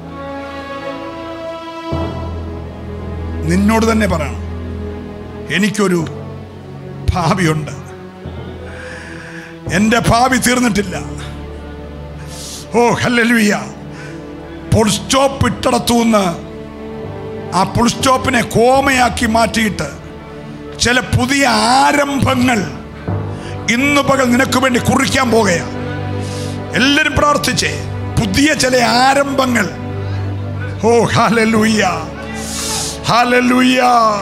നിന്നോട് തന്നെ പറയണം എനിക്കൊരു ഭാവിയുണ്ട് എൻ്റെ ഭാവി തീർന്നിട്ടില്ല ഓ ഹല്ലേലൂയ ഫുൾ സ്റ്റോപ്പ് ഇട്ടടത്തുനിന്ന് ആ ഫുൾ സ്റ്റോപ്പിനെ കോമയാക്കി മാറ്റിയിട്ട് ചില പുതിയ ആരംഭങ്ങൾ ഇന്ന് പകൽ നിനക്ക് വേണ്ടി കുറിക്കാൻ പോകുകയാണ് എല്ലാവരും പ്രാർത്ഥിച്ചേ പുതിയ ചില ആരംഭങ്ങൾ ഓ ഹാലലൂയ്യ ഹാലലൂയ്യ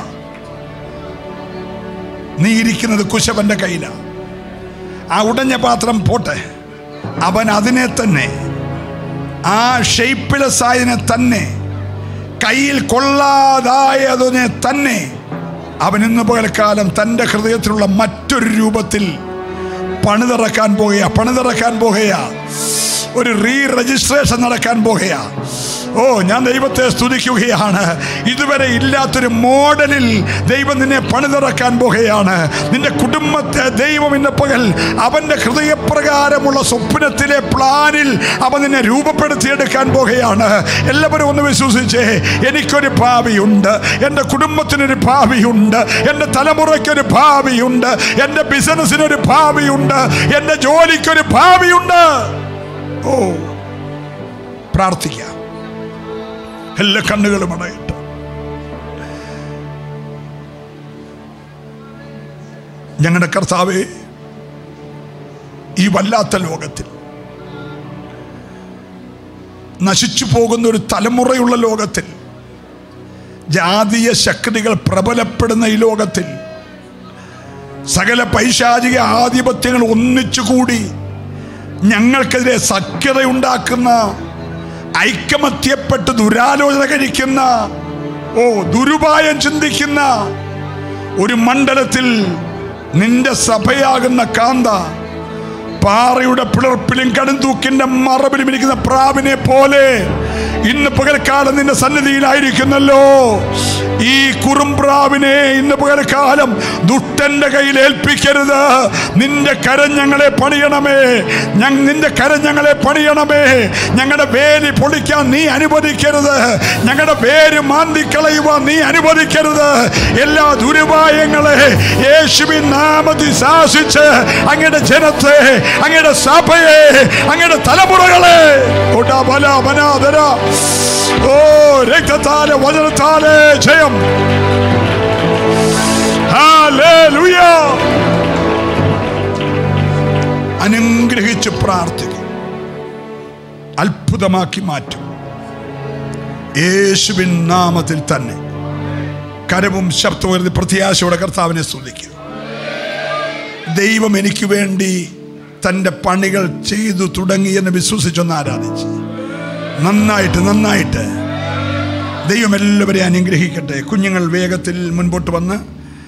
നീ ഇരിക്കുന്നത് കുശവന്റെ കയ്യിലാണ് ആ ഉടഞ്ഞ പാത്രം പോട്ടെ അവൻ അതിനെ തന്നെ ആ ഷെയ്പ്പ്ലെസ് ആയതിനെ തന്നെ കയ്യിൽ കൊള്ളാതായതിനെ തന്നെ അവൻ ഇന്ന് പകൽക്കാലം തൻ്റെ ഹൃദയത്തിലുള്ള മറ്റൊരു രൂപത്തിൽ പണിതിറക്കാൻ പോകുക പണിതിറക്കാൻ പോകുക ഒരു റീ രജിസ്ട്രേഷൻ നടക്കാൻ പോകുക ഓ ഞാൻ ദൈവത്തെ സ്തുതിക്കുകയാണ് ഇതുവരെ ഇല്ലാത്തൊരു മോഡലിൽ ദൈവം നിന്നെ പണിതിറക്കാൻ പോകുകയാണ് നിന്റെ കുടുംബത്തെ ദൈവം ഇന്ന് പകൽ അവന്റെ ഹൃദയപ്രകാരമുള്ള സ്വപ്നത്തിലെ പ്ലാനിൽ അവൻ നിന്നെ രൂപപ്പെടുത്തിയെടുക്കാൻ പോകുകയാണ് എല്ലാവരും ഒന്ന് വിശ്വസിച്ചേ എനിക്കൊരു ഭാവിയുണ്ട് എൻ്റെ കുടുംബത്തിനൊരു ഭാവിയുണ്ട് എൻ്റെ തലമുറയ്ക്കൊരു ഭാവിയുണ്ട് എൻ്റെ ബിസിനസ്സിനൊരു ഭാവിയുണ്ട് എൻ്റെ ജോലിക്കൊരു ഭാവിയുണ്ട് ഓ പ്രാർത്ഥിക്കാം എല്ലാ കണ്ണുകളും അടയട്ടെ ഞങ്ങളുടെ കർത്താവെ ഈ വല്ലാത്ത ലോകത്തിൽ നശിച്ചു പോകുന്ന ഒരു തലമുറയുള്ള ലോകത്തിൽ ജാതീയ ശക്തികൾ പ്രബലപ്പെടുന്ന ഈ ലോകത്തിൽ സകല പൈശാചിക ആധിപത്യങ്ങൾ ഒന്നിച്ചുകൂടി ഞങ്ങൾക്കെതിരെ സഖ്യതയുണ്ടാക്കുന്ന ഐക്കമത്യപ്പെട്ട് ദുരാലോചന കഴിക്കുന്ന ഓ ദുരുപായം ചിന്തിക്കുന്ന ഒരു മണ്ഡലത്തിൽ നിന്റെ സഭയാകുന്ന കാന്ത പാറയുടെ പിളർപ്പിലും കടുന്തൂക്കിന്റെ മറവിലും ഇരിക്കുന്ന പ്രാവിനെ പോലെ ഇന്ന് പകൽക്കാലം നിന്റെ സന്നിധിയിലായിരിക്കുന്നല്ലോ ഈ കുറുംപ്രാവിനെ ഇന്ന് പകൽക്കാലം ദുഷ്ടന്റെ കയ്യിൽ ഏൽപ്പിക്കരുത് നിന്റെ കരം ഞങ്ങളെ പണിയണമേ ഞ- നിന്റെ കരം ഞങ്ങളെ പണിയണമേ ഞങ്ങളുടെ വേലി പൊളിക്കാൻ നീ അനുവദിക്കരുത് ഞങ്ങളുടെ വേര് മാന്തിക്കളയുവാൻ നീ അനുവദിക്കരുത് എല്ലാ ദുരുപായങ്ങളെ യേശുവിൻ നാമത്തിൽ ശാസിച്ച് അങ്ങയുടെ ജനത്തെ അങ്ങയുടെ സഭയെ അങ്ങയുടെ തലമുറകളെ ഓടാ ബല ബനാദര ഓ രക്തത്താലെ വചനത്താലെ ജയം ഹല്ലേലൂയ അനുഗ്രഹിച്ച് പ്രാർത്ഥിക്കും അത്ഭുതമാക്കി മാറ്റും യേശുവിൻ നാമത്തിൽ തന്നെ കരവും ശബ്ദവും പ്രത്യാശയോടെ കർത്താവിനെ സ്തുതിക്കുക ദൈവം എനിക്ക് വേണ്ടി തൻ്റെ പണികൾ ചെയ്തു തുടങ്ങിയെന്ന് വിശ്വസിച്ചൊന്ന് ആരാധിച്ച് നന്നായിട്ട് നന്നായിട്ട് ദൈവം എല്ലാവരെയും അനുഗ്രഹിക്കട്ടെ കുഞ്ഞുങ്ങൾ വേഗത്തിൽ മുൻപോട്ട് വന്ന്